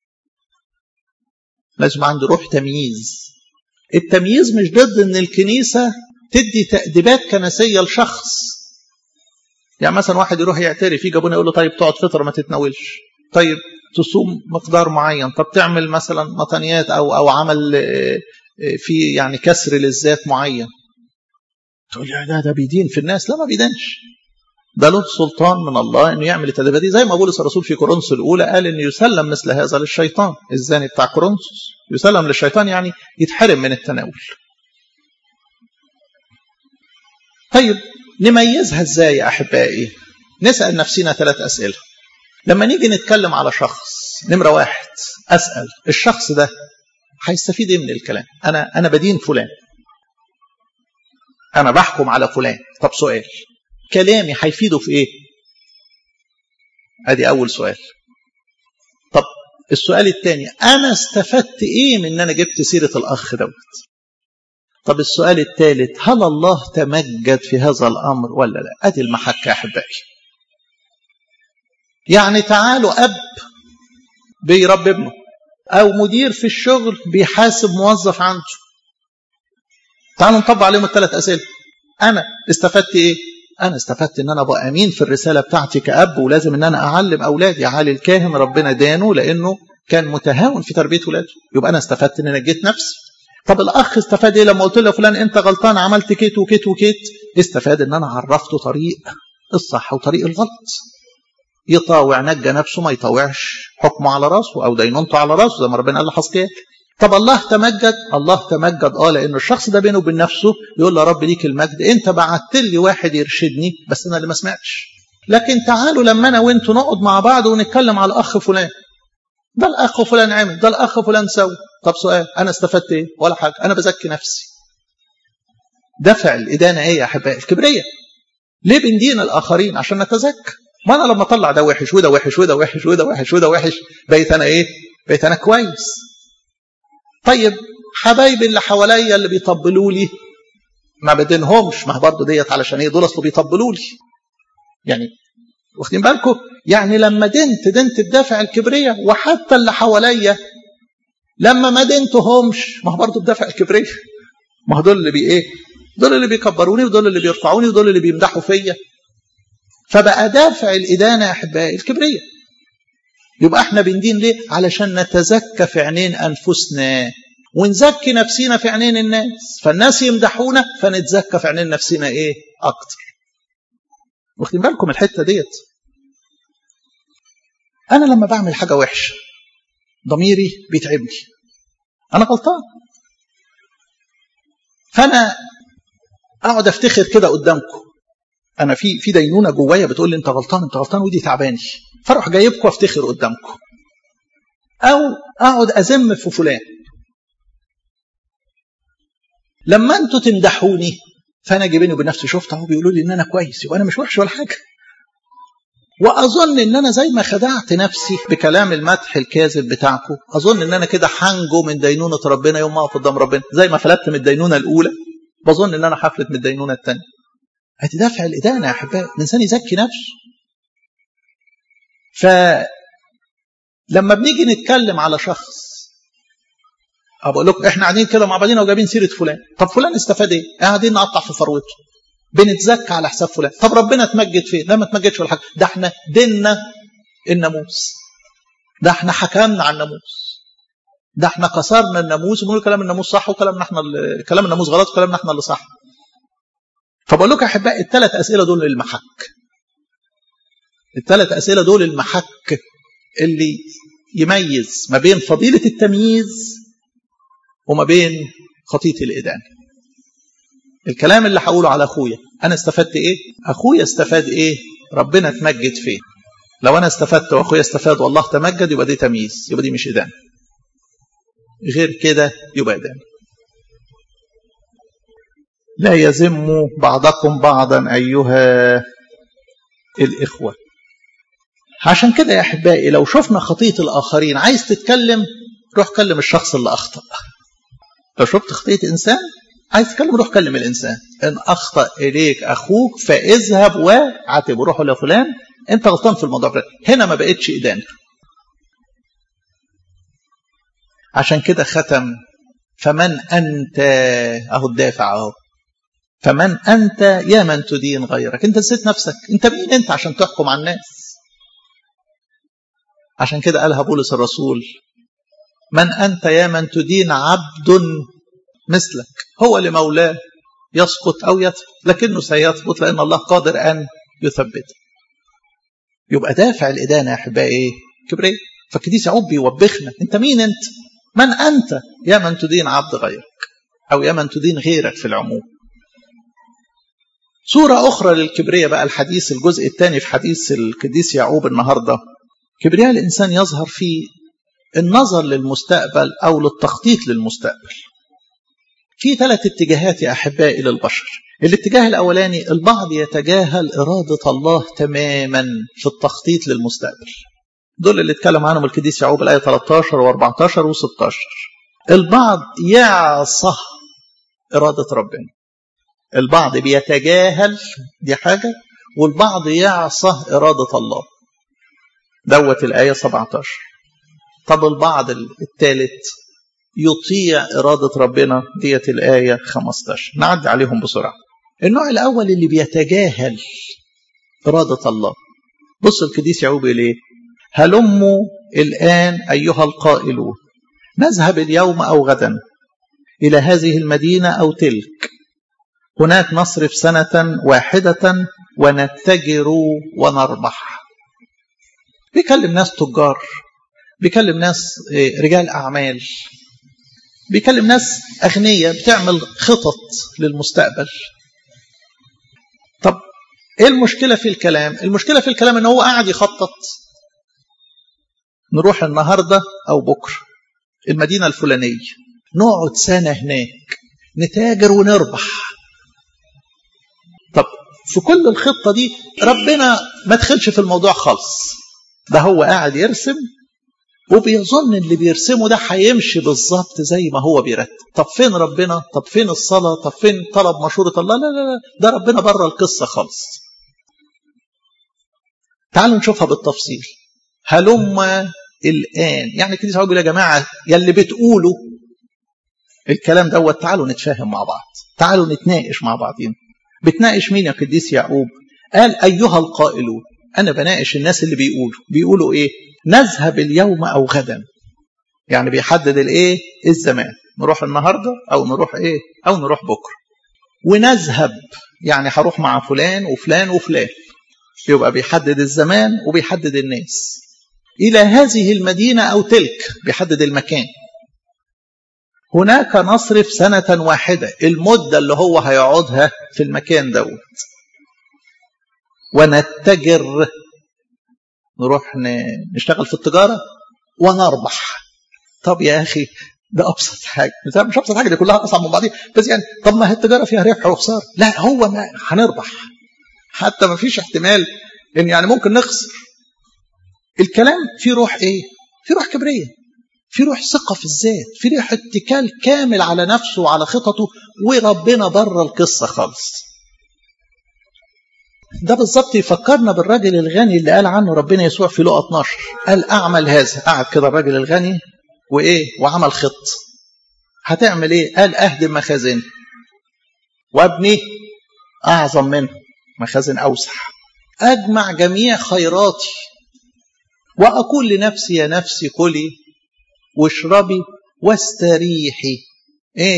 لازم عنده روح تمييز التمييز مش ضد ان الكنيسة تدي تأديبات كنسية لشخص يعني مثلا واحد يروح يعترف يجي ابونا يقول له طيب تقعد فترة ما تتناولش طيب تصوم مقدار معين طب تعمل مثلا مطنيات او او عمل في يعني كسر للذات معين تقول لي ده ده بيدين في الناس لا ما بيدينش ده له سلطان من الله انه يعمل التدابير دي زي ما بولس الرسول في كورنثوس الاولى قال ان يسلم مثل هذا للشيطان الزاني بتاع كورنثوس يسلم للشيطان يعني يتحرم من التناول طيب نميزها ازاي يا احبائي نسال نفسنا ثلاث اسئله لما نيجي نتكلم على شخص نمره واحد اسال الشخص ده هيستفيد ايه من الكلام انا انا بدين فلان انا بحكم على فلان طب سؤال كلامي هيفيده في ايه ادي اول سؤال طب السؤال الثاني انا استفدت ايه من ان انا جبت سيره الاخ دوت طب السؤال الثالث هل الله تمجد في هذا الامر ولا لا ادي المحك يا احبائي يعني تعالوا اب بيربي ابنه او مدير في الشغل بيحاسب موظف عنده تعالوا نطبق عليهم الثلاث اسئله انا استفدت ايه انا استفدت ان انا ابقى امين في الرساله بتاعتي كاب ولازم ان انا اعلم اولادي علي الكاهن ربنا دانه لانه كان متهاون في تربيه ولاده يبقى انا استفدت ان انا جيت نفسي طب الاخ استفاد ايه لما قلت له فلان انت غلطان عملت كيت وكيت وكيت استفاد ان انا عرفته طريق الصح وطريق الغلط يطاوع نجى نفسه ما يطاوعش حكمه على راسه او دينونته على راسه زي ما ربنا قال لحسكيال طب الله تمجد الله تمجد اه لان الشخص ده بينه وبين نفسه يقول له يا رب ليك المجد انت بعت لي واحد يرشدني بس انا اللي ما سمعتش لكن تعالوا لما انا وانتوا نقعد مع بعض ونتكلم على الاخ فلان ده الاخ فلان عمل ده الاخ فلان سوى طب سؤال انا استفدت ايه ولا حاجه انا بزكي نفسي دفع الادانه ايه يا احبائي الكبريه ليه بندين الاخرين عشان نتزكى ما انا لما اطلع ده وحش وده وحش وده وحش وده وحش وده وحش بقيت انا ايه بقيت انا كويس طيب حبايبي اللي حواليا اللي بيطبلوا لي ما بدينهمش ما برضه ديت علشان ايه دول اصله بيطبلوا لي يعني واخدين بالكم يعني لما دنت دنت بدافع الكبريه وحتى اللي حواليا لما ما دنتهمش ما هو برضه بدافع الكبريه ما هو دول اللي بي ايه دول اللي بيكبروني ودول اللي بيرفعوني ودول اللي بيمدحوا فيا فبقى دافع الادانه يا احبائي الكبريه يبقى احنا بندين ليه علشان نتزكى في عينين انفسنا ونزكي نفسينا في عينين الناس فالناس يمدحونا فنتزكى في عينين نفسنا ايه اكتر واخدين بالكم الحته ديت انا لما بعمل حاجه وحشه ضميري بيتعبني انا غلطان فانا اقعد افتخر كده قدامكم انا في في دينونه جوايا بتقول لي انت غلطان انت غلطان ودي تعباني فاروح جايبكم افتخر قدامكم او اقعد ازم في فلان لما انتوا تمدحوني فانا اجي بيني وبين نفسي شفت اهو بيقولوا لي ان انا كويس يبقى انا مش وحش ولا حاجه واظن ان انا زي ما خدعت نفسي بكلام المدح الكاذب بتاعكم اظن ان انا كده هنجو من دينونه ربنا يوم ما اقف قدام ربنا زي ما فلتت من الدينونه الاولى بظن ان انا هفلت من الدينونه الثانيه هتدافع الادانه يا احبائي الانسان يزكي نفسه فلما بنيجي نتكلم على شخص بقول لكم احنا قاعدين كده مع بعضينا وجايبين سيره فلان طب فلان استفاد ايه قاعدين نقطع في ثروته بنتزكى على حساب فلان طب ربنا اتمجد فين لا ما اتمجدش ولا حاجه ده احنا ديننا الناموس ده احنا حكمنا على الناموس ده احنا كسرنا الناموس وبنقول كلام الناموس صح وكلامنا احنا اللي... كلام الناموس غلط وكلامنا احنا اللي صح فبقول لكم يا احبائي الثلاث اسئله دول المحك الثلاث اسئله دول المحك اللي يميز ما بين فضيله التمييز وما بين خطية الإدانة الكلام اللي هقوله على أخويا أنا استفدت إيه أخويا استفاد إيه ربنا اتمجد فين لو انا استفدت واخويا استفاد والله تمجد يبقى دي تمييز يبقى دي مش ادانه غير كده يبقى ادانه لا يذم بعضكم بعضا ايها الاخوه عشان كده يا احبائي لو شفنا خطيه الاخرين عايز تتكلم روح كلم الشخص اللي اخطا لو شفت خطيه انسان عايز تتكلم روح كلم الانسان ان اخطا اليك اخوك فاذهب وعاتبه روح لفلان انت غلطان في الموضوع ده هنا ما بقتش ادانه عشان كده ختم فمن انت اهو الدافع اهو فمن انت يا من تدين غيرك انت نسيت نفسك انت مين انت عشان تحكم على الناس عشان كده قالها بولس الرسول من انت يا من تدين عبد مثلك هو لمولاه يسقط او يثبت لكنه سيثبت لان الله قادر ان يثبته يبقى دافع الادانه يا احبائي ايه؟ كبرياء فالقديس يعقوب بيوبخنا انت مين انت؟ من انت يا من تدين عبد غيرك او يا من تدين غيرك في العموم صورة أخرى للكبرياء بقى الحديث الجزء الثاني في حديث القديس يعقوب النهاردة كبرياء الإنسان يظهر في النظر للمستقبل أو للتخطيط للمستقبل في ثلاث اتجاهات يا أحبائي للبشر الاتجاه الأولاني البعض يتجاهل إرادة الله تماما في التخطيط للمستقبل دول اللي اتكلم عنهم القديس يعقوب الآية 13 و14 و16 البعض يعصى إرادة ربنا البعض بيتجاهل دي حاجة والبعض يعصى إرادة الله دوت الآية 17 طب البعض الثالث يطيع إرادة ربنا ديت الآية 15 نعدي عليهم بسرعة النوع الأول اللي بيتجاهل إرادة الله بص القديس يعقوب إليه هلموا الآن أيها القائلون نذهب اليوم أو غدا إلى هذه المدينة أو تلك هناك نصرف سنة واحدة ونتجر ونربح بيكلم ناس تجار بيكلم ناس رجال أعمال بيكلم ناس أغنياء بتعمل خطط للمستقبل طب ايه المشكلة في الكلام المشكلة في الكلام ان هو قاعد يخطط نروح النهاردة او بكرة المدينة الفلانية نقعد سنة هناك نتاجر ونربح طب في كل الخطة دي ربنا ما دخلش في الموضوع خالص ده هو قاعد يرسم وبيظن اللي بيرسمه ده هيمشي بالظبط زي ما هو بيرتب طب فين ربنا طب فين الصلاة طب فين طلب مشورة الله لا لا لا ده ربنا بره القصة خالص تعالوا نشوفها بالتفصيل هلم الآن يعني كده يقول يا جماعة يلي بتقولوا الكلام دوت تعالوا نتفاهم مع بعض تعالوا نتناقش مع بعضين بتناقش مين يا قديس يعقوب قال أيها القائلون أنا بناقش الناس اللي بيقولوا بيقولوا إيه نذهب اليوم أو غدا يعني بيحدد الإيه الزمان نروح النهاردة أو نروح إيه أو نروح بكرة ونذهب يعني هروح مع فلان وفلان وفلان يبقى بيحدد الزمان وبيحدد الناس إلى هذه المدينة أو تلك بيحدد المكان هناك نصرف سنة واحدة المدة اللي هو هيقعدها في المكان دوت ونتجر نروح نشتغل في التجارة ونربح طب يا أخي ده أبسط حاجة مش أبسط حاجة دي كلها أصعب من بعضها بس يعني طب ما هي التجارة فيها ربح وخسارة لا هو ما هنربح حتى ما فيش احتمال إن يعني ممكن نخسر الكلام فيه روح إيه؟ فيه روح كبرية في روح ثقة في الذات في روح اتكال كامل على نفسه وعلى خططه وربنا بره القصة خالص ده بالظبط يفكرنا بالراجل الغني اللي قال عنه ربنا يسوع في لقى 12 قال اعمل هذا قعد كده الراجل الغني وايه وعمل خط هتعمل ايه قال اهدم مخازن وابني اعظم منه مخازن اوسع اجمع جميع خيراتي واقول لنفسي يا نفسي كلي واشربي واستريحي ايه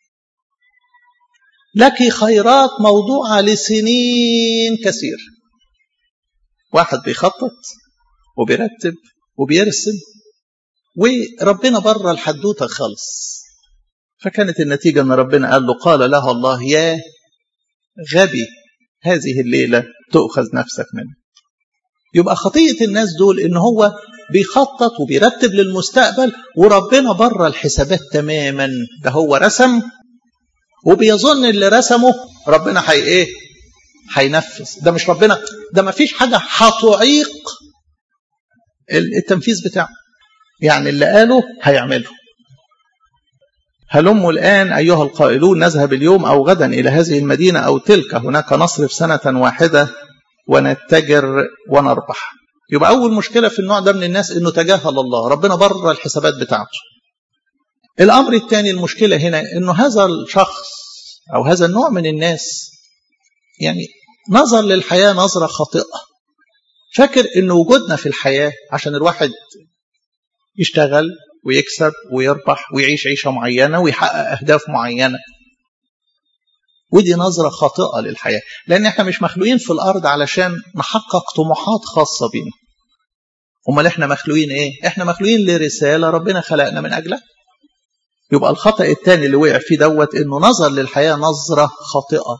لك خيرات موضوعة لسنين كثير واحد بيخطط وبيرتب وبيرسم وربنا بره الحدوته خالص فكانت النتيجة أن ربنا قال له قال له الله يا غبي هذه الليلة تؤخذ نفسك منه يبقى خطية الناس دول إن هو بيخطط وبيرتب للمستقبل وربنا بره الحسابات تماما ده هو رسم وبيظن اللي رسمه ربنا حي ايه هينفذ ده مش ربنا ده ما فيش حاجة هتعيق التنفيذ بتاعه يعني اللي قاله هيعمله هلموا الآن أيها القائلون نذهب اليوم أو غدا إلى هذه المدينة أو تلك هناك نصرف سنة واحدة ونتجر ونربح يبقى أول مشكلة في النوع ده من الناس إنه تجاهل الله ربنا بره الحسابات بتاعته الأمر الثاني المشكلة هنا إنه هذا الشخص أو هذا النوع من الناس يعني نظر للحياة نظرة خاطئة فاكر إن وجودنا في الحياة عشان الواحد يشتغل ويكسب ويربح ويعيش عيشة معينة ويحقق أهداف معينة ودي نظرة خاطئة للحياة لأن احنا مش مخلوقين في الأرض علشان نحقق طموحات خاصة بينا أمال احنا مخلوقين ايه؟ احنا مخلوقين لرسالة ربنا خلقنا من أجلها يبقى الخطأ الثاني اللي وقع فيه دوت انه نظر للحياة نظرة خاطئة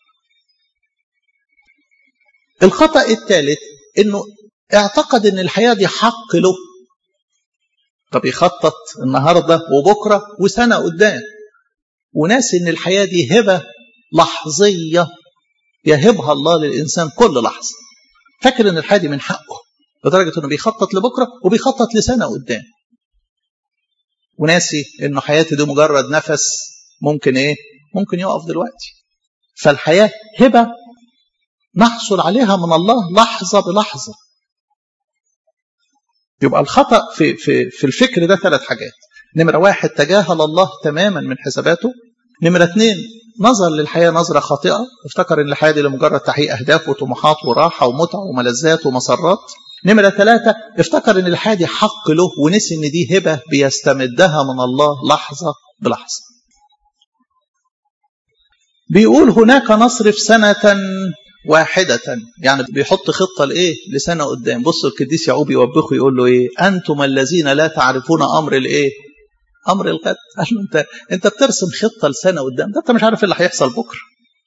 الخطأ الثالث انه اعتقد ان الحياة دي حق له طب يخطط النهاردة وبكرة وسنة قدام وناس ان الحياة دي هبة لحظية يهبها الله للإنسان كل لحظة فاكر ان الحياة دي من حقه لدرجة انه بيخطط لبكرة وبيخطط لسنة قدام وناسي انه حياتي دي مجرد نفس ممكن ايه ممكن يقف دلوقتي فالحياة هبة نحصل عليها من الله لحظة بلحظة يبقى الخطأ في, في, في الفكر ده ثلاث حاجات نمرة واحد تجاهل الله تماما من حساباته نمرة اثنين نظر للحياة نظرة خاطئة افتكر ان الحياة دي لمجرد تحقيق أهداف وطموحات وراحة ومتع وملذات ومسرات نمرة ثلاثة افتكر ان الحياة دي حق له ونسي ان دي هبة بيستمدها من الله لحظة بلحظة بيقول هناك نصرف سنة واحدة يعني بيحط خطة لإيه لسنة قدام بص القديس يعقوب يوبخه يقول له إيه أنتم الذين لا تعرفون أمر الإيه أمر الغد قال له أنت أنت بترسم خطة لسنة قدام ده أنت مش عارف اللي هيحصل بكرة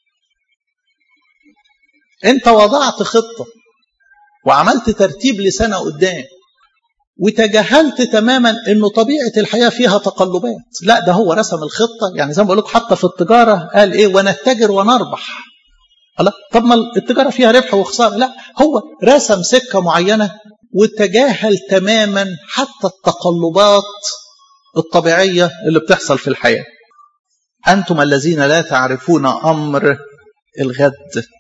أنت وضعت خطة وعملت ترتيب لسنة قدام وتجاهلت تماما انه طبيعه الحياه فيها تقلبات لا ده هو رسم الخطه يعني زي ما بقول لك حتى في التجاره قال ايه ونتجر ونربح الله طب ما التجاره فيها ربح وخساره لا هو رسم سكه معينه وتجاهل تماما حتى التقلبات الطبيعيه اللي بتحصل في الحياه انتم الذين لا تعرفون امر الغد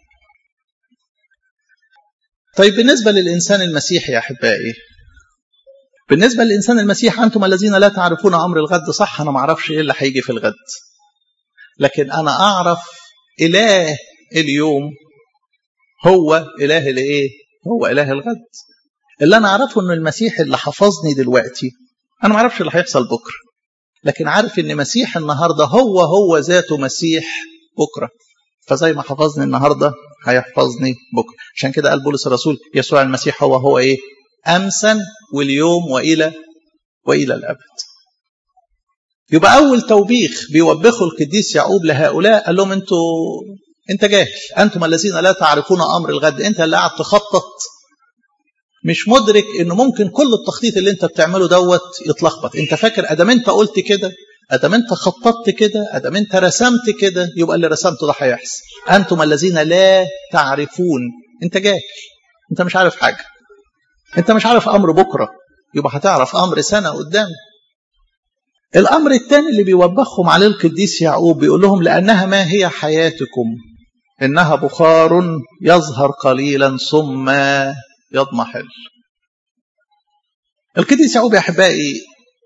طيب بالنسبه للانسان المسيحي يا احبائي بالنسبه للانسان المسيحي انتم الذين لا تعرفون امر الغد صح انا ما اعرفش ايه اللي هيجي في الغد لكن انا اعرف اله اليوم هو اله الايه هو اله الغد اللي انا اعرفه ان المسيح اللي حفظني دلوقتي انا ما اعرفش اللي هيحصل بكره لكن عارف ان مسيح النهارده هو هو ذاته مسيح بكره فزي ما حفظني النهارده هيحفظني بكره عشان كده قال بولس الرسول يسوع المسيح هو هو ايه امسا واليوم والى والى الابد يبقى اول توبيخ بيوبخه القديس يعقوب لهؤلاء قال لهم انتوا انت جاهل انتم الذين لا تعرفون امر الغد انت اللي قاعد تخطط مش مدرك انه ممكن كل التخطيط اللي انت بتعمله دوت يتلخبط انت فاكر ادام انت قلت كده ادام انت خططت كده ادام انت رسمت كده يبقى اللي رسمته ده هيحصل انتم الذين لا تعرفون انت جاهل انت مش عارف حاجه انت مش عارف امر بكره يبقى هتعرف امر سنه قدام الامر الثاني اللي بيوبخهم عليه القديس يعقوب بيقول لهم لانها ما هي حياتكم انها بخار يظهر قليلا ثم يضمحل القديس يعقوب يا احبائي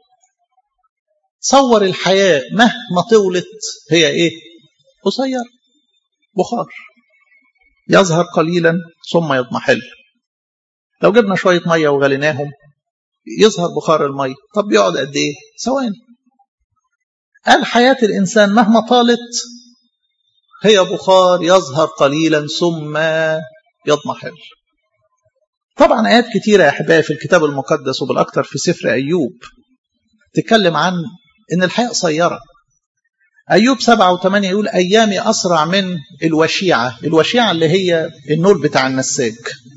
صور الحياه مهما طولت هي ايه قصير بخار يظهر قليلا ثم يضمحل لو جبنا شوية مية وغليناهم يظهر بخار المية طب بيقعد قد ايه ثواني قال حياة الإنسان مهما طالت هي بخار يظهر قليلا ثم يضمحل طبعا آيات كتيرة يا أحبائي في الكتاب المقدس وبالأكثر في سفر أيوب تتكلم عن إن الحياة قصيرة أيوب سبعة وثمانية يقول أيامي أسرع من الوشيعة الوشيعة اللي هي النور بتاع النساج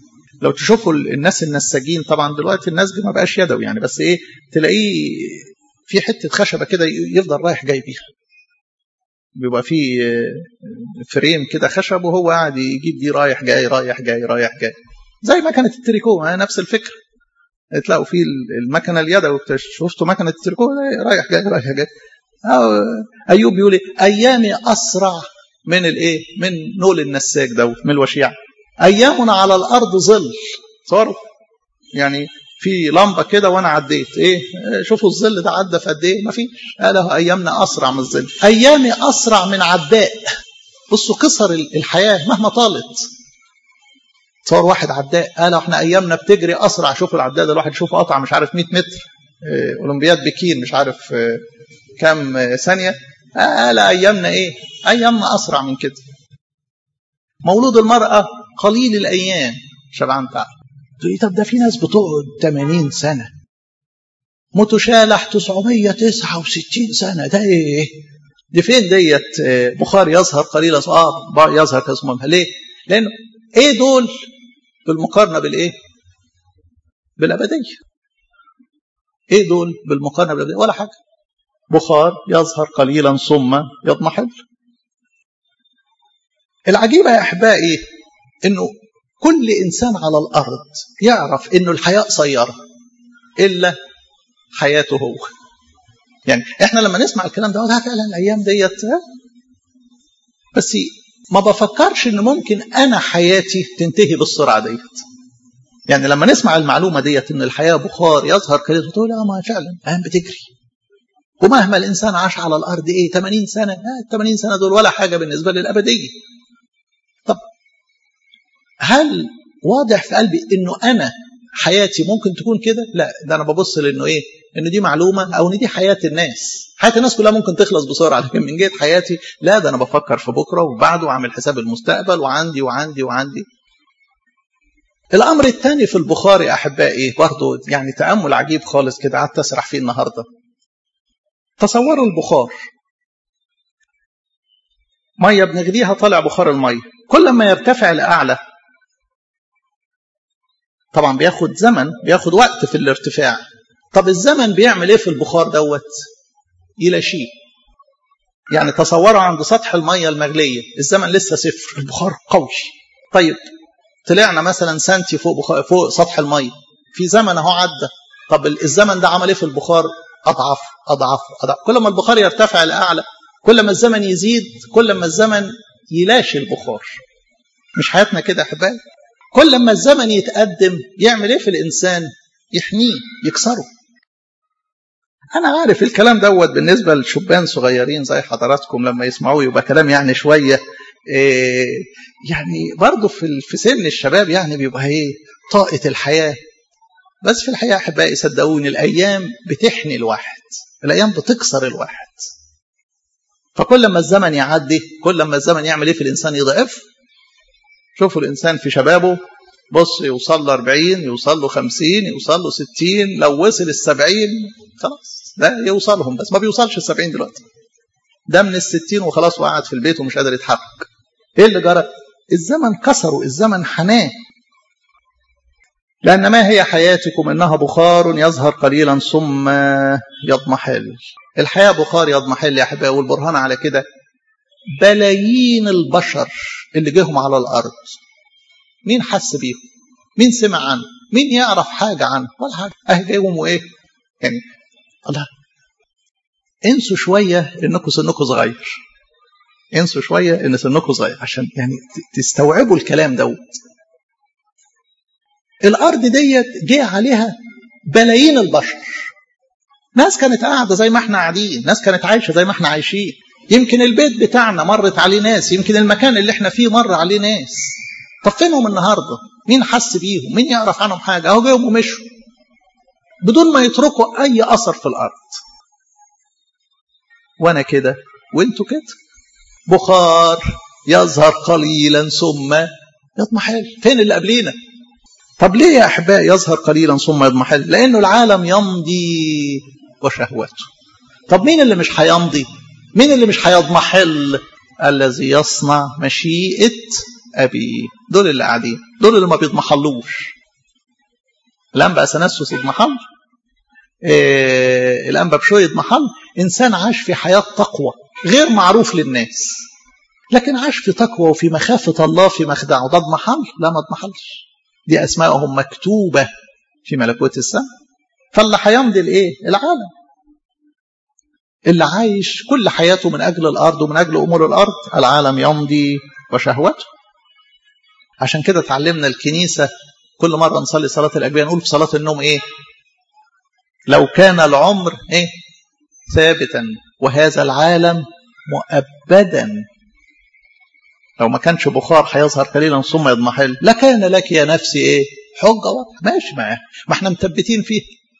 لو تشوفوا الناس النساجين طبعا دلوقتي النسج ما بقاش يدوي يعني بس ايه تلاقيه في حته خشبه كده يفضل رايح جاي بيها بيبقى في فريم كده خشب وهو قاعد يجيب دي رايح جاي رايح جاي رايح جاي زي مكنه التريكو نفس الفكره تلاقوا في المكنه اليدوي شفتوا مكنه التريكو رايح جاي رايح جاي ايوب بيقول ايامي اسرع من الايه من نول النساج دوت من الوشيعه ايامنا على الارض ظل صاروا يعني في لمبه كده وانا عديت ايه شوفوا الظل ده عدى في قد ايه ما فيش قالوا ايامنا اسرع من الظل ايامي اسرع من عداء بصوا قصر الحياه مهما طالت صار واحد عداء قال احنا ايامنا بتجري اسرع شوفوا العداء ده الواحد يشوفه قطع مش عارف 100 متر اولمبياد بكين مش عارف كام ثانيه قال ايامنا ايه ايامنا اسرع من كده مولود المراه قليل الايام شبعان تعب طب ده في ناس بتقعد 80 سنه متشالح 969 سنه ده ايه دي فين ديت بخار يظهر قليل اه يظهر كاسمها ليه لانه ايه دول بالمقارنه بالايه بالابديه ايه دول بالمقارنه بالابديه ولا حاجه بخار يظهر قليلا ثم يضمحل العجيبه يا احبائي انه كل انسان على الارض يعرف انه الحياه قصيره الا حياته هو يعني احنا لما نسمع الكلام ده ده فعلا الايام ديت بس ما بفكرش ان ممكن انا حياتي تنتهي بالسرعه ديت يعني لما نسمع المعلومه ديت ان الحياه بخار يظهر كده تقول اه ما فعلا ايام بتجري ومهما الانسان عاش على الارض ايه 80 سنه آه 80 سنه دول ولا حاجه بالنسبه للابديه طب هل واضح في قلبي انه انا حياتي ممكن تكون كده لا ده انا ببص لانه ايه ان دي معلومه او ان دي حياه الناس حياه الناس كلها ممكن تخلص بسرعه لكن من جهه حياتي لا ده انا بفكر في بكره وبعده واعمل حساب المستقبل وعندي وعندي وعندي الامر الثاني في البخاري احبائي برضه يعني تامل عجيب خالص كده قعدت اسرح فيه النهارده تصوروا البخار ميه بنغليها طالع بخار الميه كل ما يرتفع لاعلى طبعا بياخد زمن بياخد وقت في الارتفاع طب الزمن بيعمل ايه في البخار دوت الى شيء يعني تصوروا عند سطح الميه المغليه الزمن لسه صفر البخار قوي طيب طلعنا مثلا سنتي فوق بخار فوق سطح الميه في زمن اهو عدى طب الزمن ده عمل ايه في البخار اضعف اضعف اضعف كل ما البخار يرتفع لاعلى كل ما الزمن يزيد كل ما الزمن يلاشي البخار مش حياتنا كده يا احبائي كل ما الزمن يتقدم يعمل ايه في الانسان يحميه يكسره انا عارف الكلام دوت بالنسبه لشبان صغيرين زي حضراتكم لما يسمعوه يبقى كلام يعني شويه إيه يعني برضه في في سن الشباب يعني بيبقى ايه طاقه الحياه بس في الحقيقه احبائي صدقوني الايام بتحني الواحد الايام بتكسر الواحد فكل ما الزمن يعدي كل ما الزمن يعمل ايه في الانسان يضعف شوفوا الانسان في شبابه بص يوصل له 40 يوصل له 50 يوصل له 60 لو وصل ال 70 خلاص ده يوصلهم بس ما بيوصلش ال 70 دلوقتي ده من ال 60 وخلاص وقعد في البيت ومش قادر يتحرك ايه اللي جرى؟ الزمن كسره الزمن حناه لأن ما هي حياتكم إنها بخار يظهر قليلا ثم يضمحل الحياة بخار يضمحل يا أحبائي والبرهان على كده بلايين البشر اللي جيهم على الأرض مين حس بيهم مين سمع عنه مين يعرف حاجة عنه ولا حاجة أهي جايهم وإيه يعني الله انسوا شوية إنكم سنكم صغير انسوا شوية إن سنكم صغير عشان يعني تستوعبوا الكلام دوت الارض ديت جه عليها بلايين البشر ناس كانت قاعده زي ما احنا قاعدين ناس كانت عايشه زي ما احنا عايشين يمكن البيت بتاعنا مرت عليه ناس يمكن المكان اللي احنا فيه مر عليه ناس طب فينهم النهارده مين حس بيهم مين يعرف عنهم حاجه اهو جايهم ومشوا بدون ما يتركوا اي اثر في الارض وانا كده وانتوا كده بخار يظهر قليلا ثم يضمحل فين اللي قبلينا طب ليه يا احبائي يظهر قليلا ثم يضمحل لانه العالم يمضي وشهوته طب مين اللي مش هيمضي مين اللي مش هيضمحل الذي يصنع مشيئه ابي دول اللي قاعدين دول اللي ما بيضمحلوش الانبا اثناسوس اضمحل إيه الانبا بشوي اضمحل انسان عاش في حياه تقوى غير معروف للناس لكن عاش في تقوى وفي مخافه الله في مخدعه ده اضمحل لا ما اضمحلش دي اسمائهم مكتوبه في ملكوت السماء فاللي هيمضي الايه العالم اللي عايش كل حياته من اجل الارض ومن اجل امور الارض العالم يمضي وشهوته عشان كده اتعلمنا الكنيسه كل مره نصلي صلاه الاجبيه نقول في صلاه النوم ايه لو كان العمر ايه ثابتا وهذا العالم مؤبدا لو ما كانش بخار هيظهر قليلا ثم يضمحل لكان لك يا نفسي ايه حجه واضحه ماشي معاه ما احنا مثبتين فيه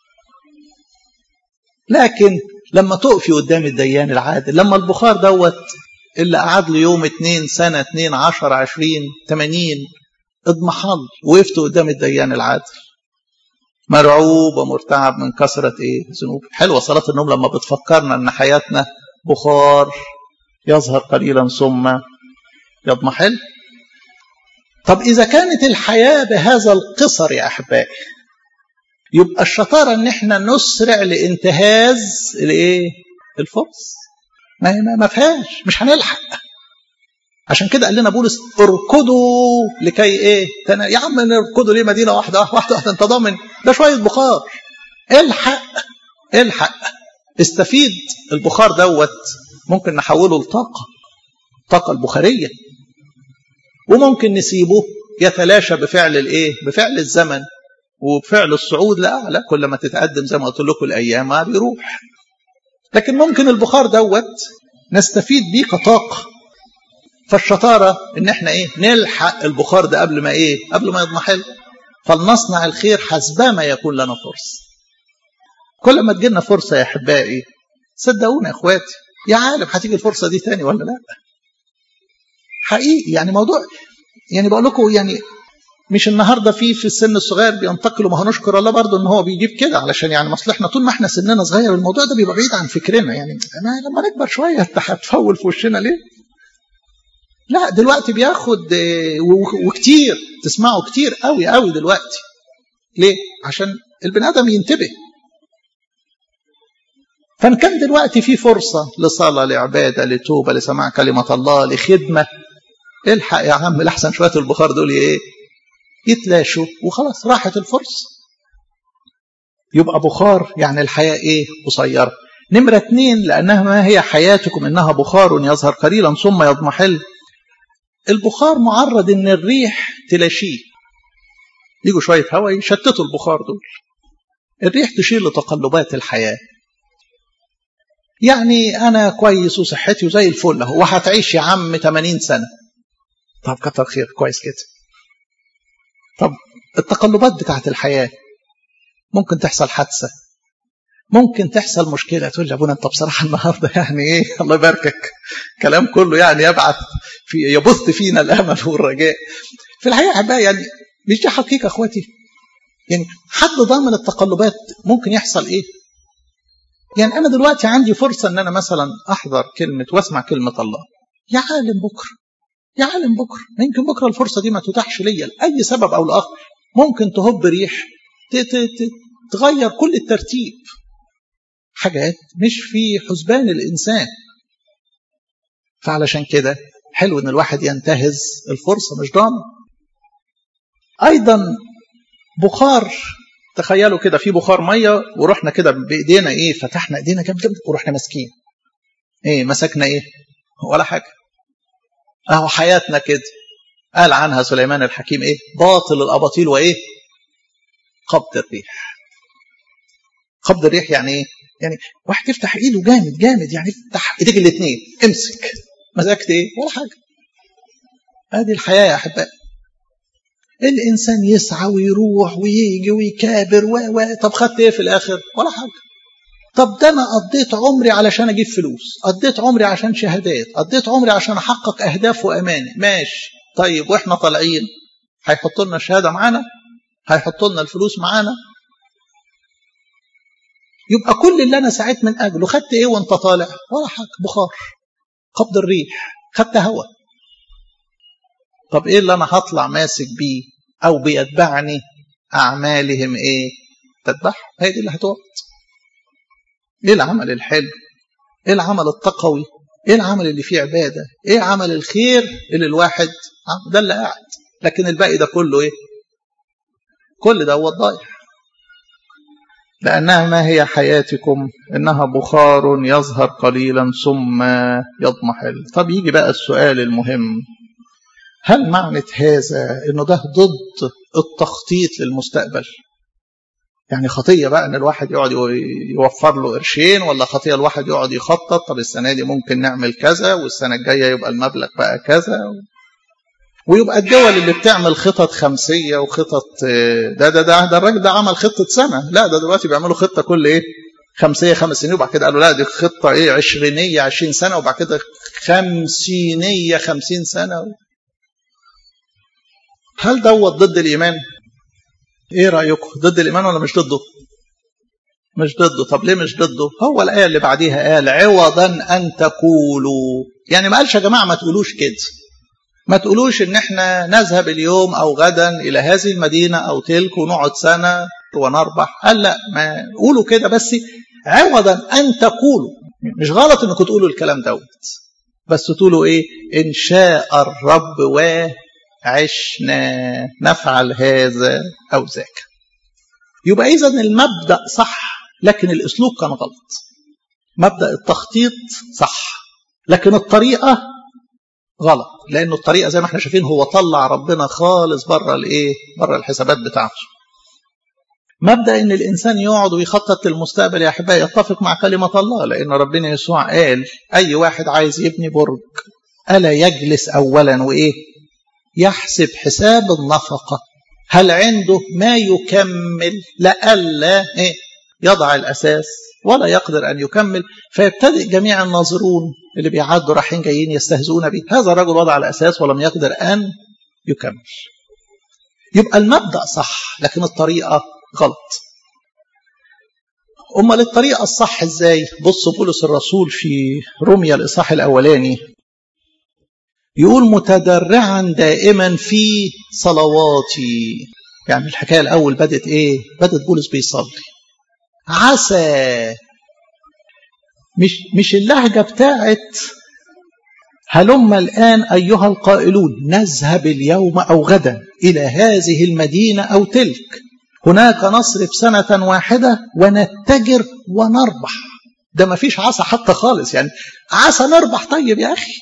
لكن لما تقفي قدام الديان العادل لما البخار دوت اللي قعد له يوم اتنين سنة اتنين عشر عشرين تمانين اضمحل وقفت قدام الديان العادل مرعوب ومرتعب من كثرة ايه ذنوب حلوة صلاة النوم لما بتفكرنا ان حياتنا بخار يظهر قليلا ثم يضمحل طب إذا كانت الحياة بهذا القصر يا أحبائي يبقى الشطارة إن إحنا نسرع لانتهاز الإيه؟ الفرص ما ما فيهاش مش هنلحق عشان كده قال لنا بولس اركضوا لكي ايه تنا... يا عم نركضوا ليه مدينه واحده واحده واحده انت ضامن ده شويه بخار الحق الحق استفيد البخار دوت ممكن نحوله لطاقه الطاقه البخاريه وممكن نسيبه يتلاشى بفعل الايه بفعل الزمن وبفعل الصعود لا لا كل ما تتقدم زي ما قلت لكم الايام ما بيروح لكن ممكن البخار دوت نستفيد بيه كطاقه فالشطاره ان احنا ايه نلحق البخار ده قبل ما ايه قبل ما يضمحل فلنصنع الخير حسبما يكون لنا فرصه كل ما تجينا فرصه يا احبائي صدقونا يا اخواتي يا عالم هتيجي الفرصه دي تاني ولا لا حقيقي يعني موضوع يعني بقول لكم يعني مش النهارده في في السن الصغير بينتقلوا ما هنشكر الله برضه ان هو بيجيب كده علشان يعني مصلحنا طول ما احنا سننا صغير الموضوع ده بيبقى بعيد عن فكرنا يعني ما لما نكبر شويه هتفول في وشنا ليه؟ لا دلوقتي بياخد وكتير تسمعوا كتير قوي قوي دلوقتي ليه؟ عشان البني ادم ينتبه فان كان دلوقتي في فرصه لصلاه لعباده لتوبه لسماع كلمه الله لخدمه الحق يا عم لحسن شويه البخار دول ايه يتلاشوا وخلاص راحت الفرصه يبقى بخار يعني الحياه ايه قصيره نمره اتنين لانها ما هي حياتكم انها بخار يظهر قليلا ثم يضمحل البخار معرض ان الريح تلاشيه يجوا شويه هواء يشتتوا البخار دول الريح تشير لتقلبات الحياه يعني انا كويس وصحتي وزي الفل اهو وهتعيش يا عم 80 سنه طب كتر خير كويس كده طب التقلبات بتاعت الحياه ممكن تحصل حادثه ممكن تحصل مشكله تقول لي ابونا انت بصراحه النهارده يعني ايه الله يباركك كلام كله يعني يبعث في يبث فينا الامل والرجاء في الحقيقه بقى يعني مش دي حقيقه اخواتي يعني حد ضامن التقلبات ممكن يحصل ايه يعني انا دلوقتي عندي فرصه ان انا مثلا احضر كلمه واسمع كلمه الله يا عالم بكره يا عالم بكره يمكن بكره الفرصه دي ما تتاحش ليا لاي سبب او لاخر ممكن تهب ريح تغير كل الترتيب حاجات مش في حسبان الانسان فعلشان كده حلو ان الواحد ينتهز الفرصه مش ضامن ايضا بخار تخيلوا كده في بخار ميه ورحنا كده بايدينا ايه فتحنا ايدينا جنب جنب ورحنا ماسكين ايه مسكنا ايه ولا حاجه اهو حياتنا كده قال عنها سليمان الحكيم ايه باطل الاباطيل وايه قبض الريح قبض الريح يعني ايه يعني واحد يفتح ايده جامد جامد يعني افتح ايديك الاثنين امسك مسكت ايه ولا حاجه هذه الحياه يا احبائي الانسان يسعى ويروح ويجي ويكابر و و طب خدت ايه في الاخر ولا حاجه طب ده انا قضيت عمري علشان اجيب فلوس قضيت عمري عشان شهادات قضيت عمري عشان احقق اهداف واماني ماشي طيب واحنا طالعين هيحطوا لنا الشهاده معانا هيحطوا لنا الفلوس معانا يبقى كل اللي انا سعيت من اجله خدت ايه وانت طالع ولا حاجه بخار قبض الريح خدت هواء طب ايه اللي انا هطلع ماسك بيه او بيتبعني أعمالهم إيه تذبح هي دي اللي هتقعد إيه العمل الحلو إيه العمل التقوي إيه العمل اللي فيه عبادة إيه عمل الخير اللي الواحد ده اللي قاعد لكن الباقي ده كله إيه كل ده هو الضايع لأنها ما هي حياتكم إنها بخار يظهر قليلا ثم يضمحل طب يجي بقى السؤال المهم هل معنى هذا إنه ده ضد التخطيط للمستقبل يعني خطية بقى إن الواحد يقعد يوفر له قرشين ولا خطية الواحد يقعد يخطط طب السنة دي ممكن نعمل كذا والسنة الجاية يبقى المبلغ بقى كذا ويبقى الدول اللي بتعمل خطط خمسية وخطط ده ده ده ده الراجل ده عمل خطة سنة لا ده دلوقتي بيعملوا خطة كل ايه خمسية خمس سنين وبعد كده قالوا لا دي خطة ايه عشرينية عشرين سنة وبعد كده خمسينية خمسين سنة هل دوت ضد الإيمان؟ ايه رأيكم ضد الإيمان ولا مش ضده؟ مش ضده طب ليه مش ضده؟ هو الآية اللي بعديها قال عوضا أن تقولوا يعني ما قالش يا جماعة ما تقولوش كده ما تقولوش ان احنا نذهب اليوم او غدا الى هذه المدينه او تلك ونقعد سنه ونربح قال لا ما قولوا كده بس عوضا ان تقولوا مش غلط انكم تقولوا الكلام دوت بس تقولوا ايه ان شاء الرب وعشنا نفعل هذا او ذاك يبقى اذا المبدا صح لكن الاسلوب كان غلط مبدا التخطيط صح لكن الطريقه غلط لانه الطريقه زي ما احنا شايفين هو طلع ربنا خالص بره الايه بره الحسابات بتاعته مبدا ان الانسان يقعد ويخطط للمستقبل يا احبائي يتفق مع كلمه الله لان ربنا يسوع قال اي واحد عايز يبني برج الا يجلس اولا وايه يحسب حساب النفقه هل عنده ما يكمل لئلا إيه؟ يضع الاساس ولا يقدر أن يكمل فيبتدئ جميع الناظرون اللي بيعدوا رايحين جايين يستهزئون به هذا الرجل وضع الأساس ولم يقدر أن يكمل يبقى المبدأ صح لكن الطريقة غلط أمال الطريقة الصح إزاي بص بولس الرسول في روميا الإصحاح الأولاني يقول متدرعا دائما في صلواتي يعني الحكاية الأول بدت إيه بدت بولس بيصلي عسى مش مش اللهجه بتاعت هلم الان ايها القائلون نذهب اليوم او غدا الى هذه المدينه او تلك هناك نصرف سنه واحده ونتجر ونربح ده ما فيش عسى حتى خالص يعني عسى نربح طيب يا اخي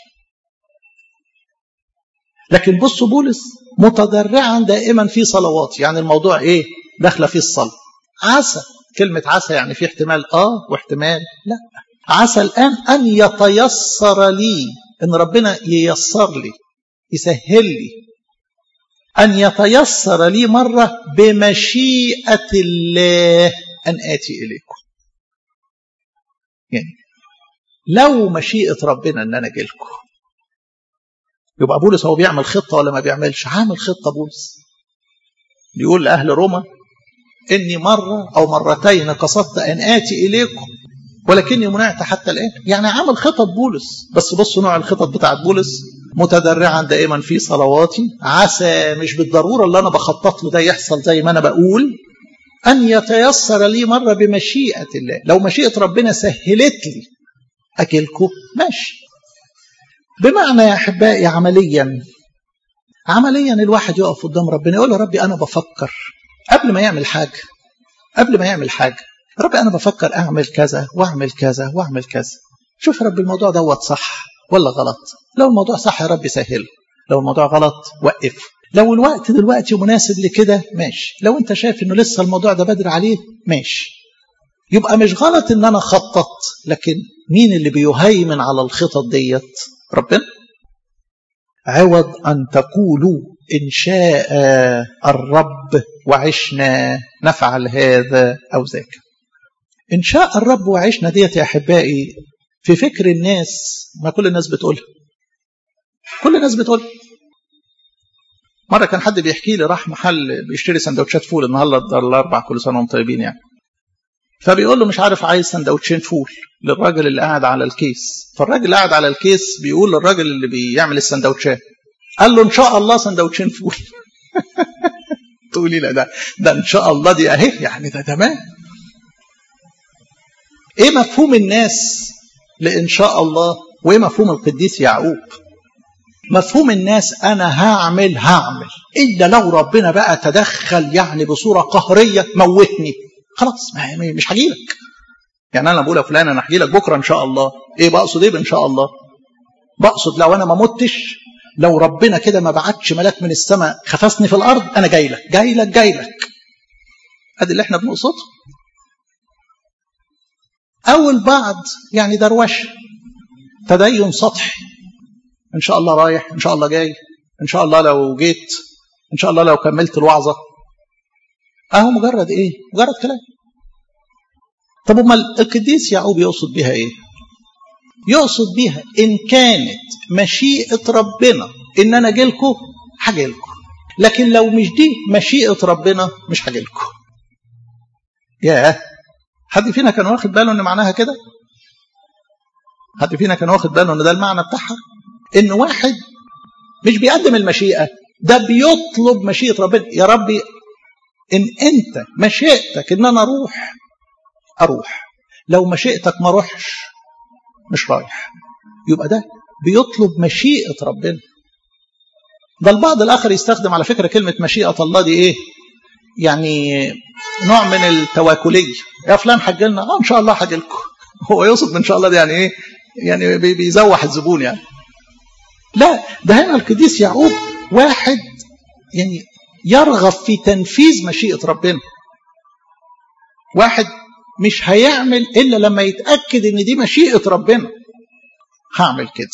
لكن بصوا بولس متضرعا دائما في صلوات يعني الموضوع ايه داخله فيه الصلاه عسى كلمة عسى يعني في احتمال آه واحتمال لا عسى الآن أن يتيسر لي أن ربنا ييسر لي يسهل لي أن يتيسر لي مرة بمشيئة الله أن آتي إليكم يعني لو مشيئة ربنا أن أنا أجي لكم يبقى بولس هو بيعمل خطة ولا ما بيعملش عامل خطة بولس بيقول لأهل روما إني مرة أو مرتين قصدت أن آتي إليكم ولكني منعت حتى الآن يعني عمل خطط بولس بس بصوا نوع الخطط بتاعت بولس متدرعا دائما في صلواتي عسى مش بالضرورة اللي أنا بخطط له ده يحصل زي ما أنا بقول أن يتيسر لي مرة بمشيئة الله لو مشيئة ربنا سهلت لي أكلكم ماشي بمعنى يا أحبائي عمليا عمليا الواحد يقف قدام ربنا يقول له ربي أنا بفكر قبل ما يعمل حاجة قبل ما يعمل حاجة ربي أنا بفكر أعمل كذا وأعمل كذا وأعمل كذا شوف يا رب الموضوع دوت صح ولا غلط لو الموضوع صح يا رب سهله لو الموضوع غلط وقف لو الوقت دلوقتي مناسب لكده ماشي لو انت شايف انه لسه الموضوع ده بدري عليه ماشي يبقى مش غلط ان انا اخطط لكن مين اللي بيهيمن على الخطط ديت ربنا عوض ان تقولوا ان شاء الرب وعشنا نفعل هذا او ذاك ان شاء الرب وعشنا ديت يا احبائي في فكر الناس ما كل الناس بتقولها كل الناس بتقولها مرة كان حد بيحكي لي راح محل بيشتري سندوتشات فول النهارده الأربع كل سنة وهم طيبين يعني. فبيقول له مش عارف عايز سندوتشين فول للراجل اللي قاعد على الكيس، فالراجل اللي قاعد على الكيس بيقول للراجل اللي بيعمل السندوتشات قال له إن شاء الله سندوتشين فول. تقولي لا ده ده ان شاء الله دي اهي يعني ده تمام ايه مفهوم الناس لان شاء الله وايه مفهوم القديس يعقوب مفهوم الناس انا هعمل هعمل الا لو ربنا بقى تدخل يعني بصوره قهريه موتني خلاص مش هجيلك يعني انا بقول يا فلان انا هجيلك بكره ان شاء الله ايه بقصد ايه ان شاء الله بقصد لو انا ما متش لو ربنا كده ما بعتش ملاك من السماء خفسني في الارض انا جاي لك جاي لك جاي لك ادي اللي احنا بنقصده او البعض يعني دروشه تدين سطحي ان شاء الله رايح ان شاء الله جاي ان شاء الله لو جيت ان شاء الله لو كملت الوعظه اهو مجرد ايه مجرد كلام طب امال القديس يعقوب يقصد بها ايه يقصد بيها ان كانت مشيئه ربنا ان انا اجي لكم هاجي لكم لكن لو مش دي مشيئه ربنا مش هاجي لكم ياه حد فينا كان واخد باله ان معناها كده حد فينا كان واخد باله ان ده المعنى بتاعها ان واحد مش بيقدم المشيئه ده بيطلب مشيئه ربنا يا ربي ان انت مشيئتك ان انا اروح اروح لو مشيئتك ما اروحش مش رايح يبقى ده بيطلب مشيئه ربنا ده البعض الاخر يستخدم على فكره كلمه مشيئه الله دي ايه يعني نوع من التواكليه يا فلان حج لنا اه ان شاء الله حج لكم هو يقصد ان شاء الله دي يعني ايه يعني بيزوح الزبون يعني لا ده هنا القديس يعقوب واحد يعني يرغب في تنفيذ مشيئة ربنا واحد مش هيعمل إلا لما يتأكد إن دي مشيئة ربنا هعمل كده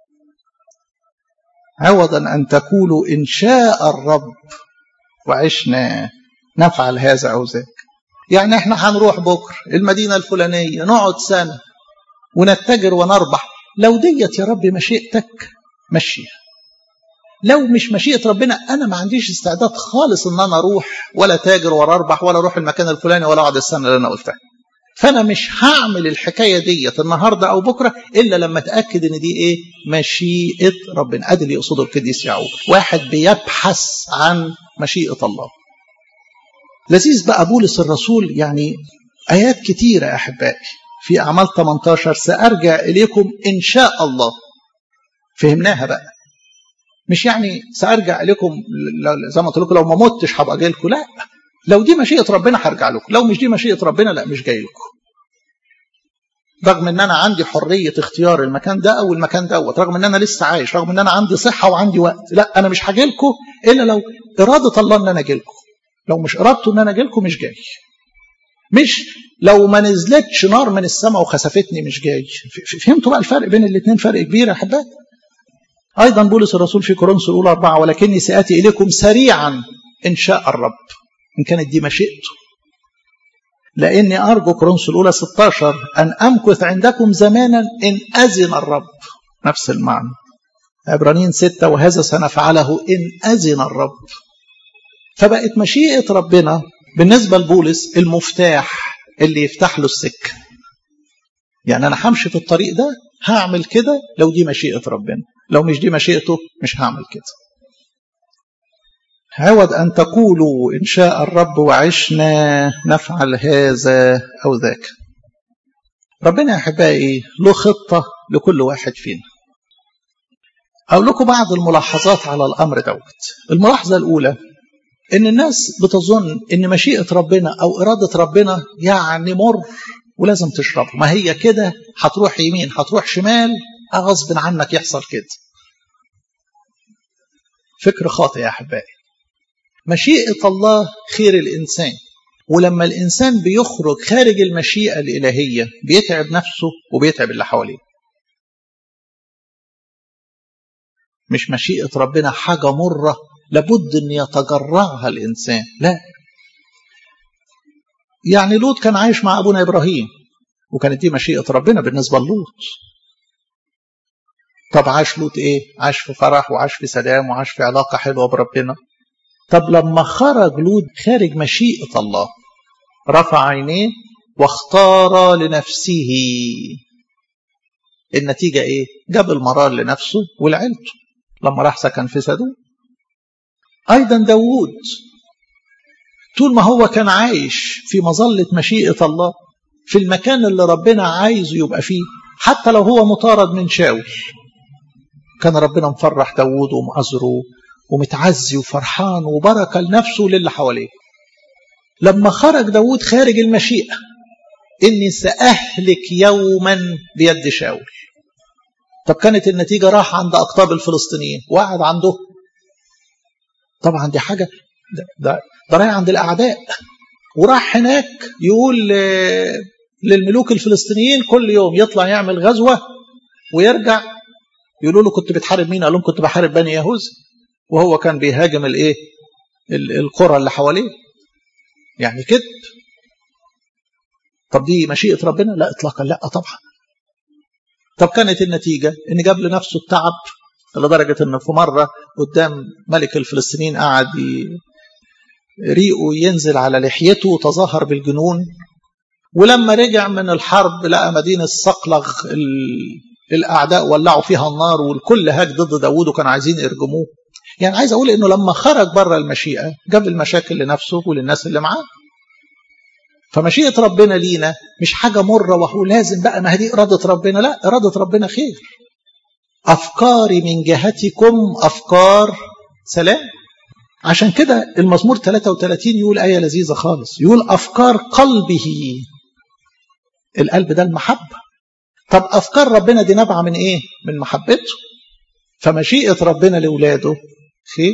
عوضا أن تقولوا إن شاء الرب وعشنا نفعل هذا أو ذاك يعني احنا هنروح بكرة المدينة الفلانية نقعد سنة ونتجر ونربح لو ديت يا رب مشيئتك مشيها لو مش مشيئة ربنا أنا ما عنديش استعداد خالص إن أنا أروح ولا تاجر ولا أربح ولا أروح المكان الفلاني ولا أقعد السنة اللي أنا قلتها فأنا مش هعمل الحكاية ديت النهاردة أو بكرة إلا لما أتأكد إن دي إيه مشيئة ربنا أدي اللي يقصده القديس يعقوب واحد بيبحث عن مشيئة الله لذيذ بقى بولس الرسول يعني آيات كتيرة يا أحبائي في أعمال 18 سأرجع إليكم إن شاء الله فهمناها بقى مش يعني سارجع لكم زي ما قلت لكم لو ما متش هبقى جاي لكم لا لو دي مشيئه ربنا هرجع لكم لو مش دي مشيئه ربنا لا مش جاي لكم رغم ان انا عندي حريه اختيار المكان ده او المكان دوت رغم ان انا لسه عايش رغم ان انا عندي صحه وعندي وقت لا انا مش هاجي لكم الا لو اراده الله ان انا اجي لكم لو مش ارادته ان انا اجي لكم مش جاي مش لو ما نزلتش نار من السماء وخسفتني مش جاي فهمتوا بقى الفرق بين الاثنين فرق كبير يا احبائي أيضا بولس الرسول في كورنثوس الأولى أربعة ولكني سآتي إليكم سريعا إن شاء الرب إن كانت دي مشيئته لأني أرجو كورنثوس الأولى 16 أن أمكث عندكم زمانا إن أذن الرب نفس المعنى عبرانيين ستة وهذا سنفعله إن أذن الرب فبقت مشيئة ربنا بالنسبة لبولس المفتاح اللي يفتح له السكة يعني أنا همشي في الطريق ده هعمل كده لو دي مشيئة ربنا لو مش دي مشيئته مش هعمل كده عوض أن تقولوا إن شاء الرب وعشنا نفعل هذا أو ذاك ربنا يا أحبائي له خطة لكل واحد فينا أقول لكم بعض الملاحظات على الأمر دوت الملاحظة الأولى إن الناس بتظن إن مشيئة ربنا أو إرادة ربنا يعني مر ولازم تشربه ما هي كده هتروح يمين هتروح شمال غصب عنك يحصل كده فكر خاطئ يا أحبائي مشيئة الله خير الإنسان ولما الإنسان بيخرج خارج المشيئة الإلهية بيتعب نفسه وبيتعب اللي حواليه مش مشيئة ربنا حاجة مرة لابد أن يتجرعها الإنسان لا يعني لوط كان عايش مع أبونا إبراهيم وكانت دي مشيئة ربنا بالنسبة للوط طب عاش لوط ايه عاش في فرح وعاش في سلام وعاش في علاقة حلوة بربنا طب لما خرج لوط خارج مشيئة الله رفع عينيه واختار لنفسه النتيجة ايه جاب المرار لنفسه ولعيلته لما راح سكن في سدوم ايضا داوود طول ما هو كان عايش في مظلة مشيئة الله في المكان اللي ربنا عايزه يبقى فيه حتى لو هو مطارد من شاول كان ربنا مفرح داوود ومعذره ومتعزي وفرحان وبركة لنفسه وللي حواليه لما خرج داوود خارج المشيئة إني سأهلك يوما بيد شاول طب كانت النتيجة راح عند أقطاب الفلسطينيين وقعد عنده طبعا دي حاجة ده, ده, ده رايح عند الأعداء وراح هناك يقول للملوك الفلسطينيين كل يوم يطلع يعمل غزوة ويرجع يقولوا له كنت بتحارب مين قال لهم كنت بحارب بني يهوذا وهو كان بيهاجم الايه القرى اللي حواليه يعني كذب طب دي مشيئة ربنا لا اطلاقا لا طبعا طب كانت النتيجة ان جاب لنفسه التعب لدرجة ان في مرة قدام ملك الفلسطينيين قعد ريقه ينزل على لحيته وتظاهر بالجنون ولما رجع من الحرب لقى مدينة صقلغ الأعداء ولعوا فيها النار والكل هاج ضد داوود وكانوا عايزين يرجموه يعني عايز أقول إنه لما خرج بره المشيئة جاب المشاكل لنفسه وللناس اللي معاه فمشيئة ربنا لينا مش حاجة مرة وهو لازم بقى ما هذه إرادة ربنا لا إرادة ربنا خير أفكاري من جهتكم أفكار سلام عشان كده المزمور 33 يقول آية لذيذة خالص يقول أفكار قلبه القلب ده المحبة طب أفكار ربنا دي نابعة من إيه؟ من محبته فمشيئة ربنا لأولاده خير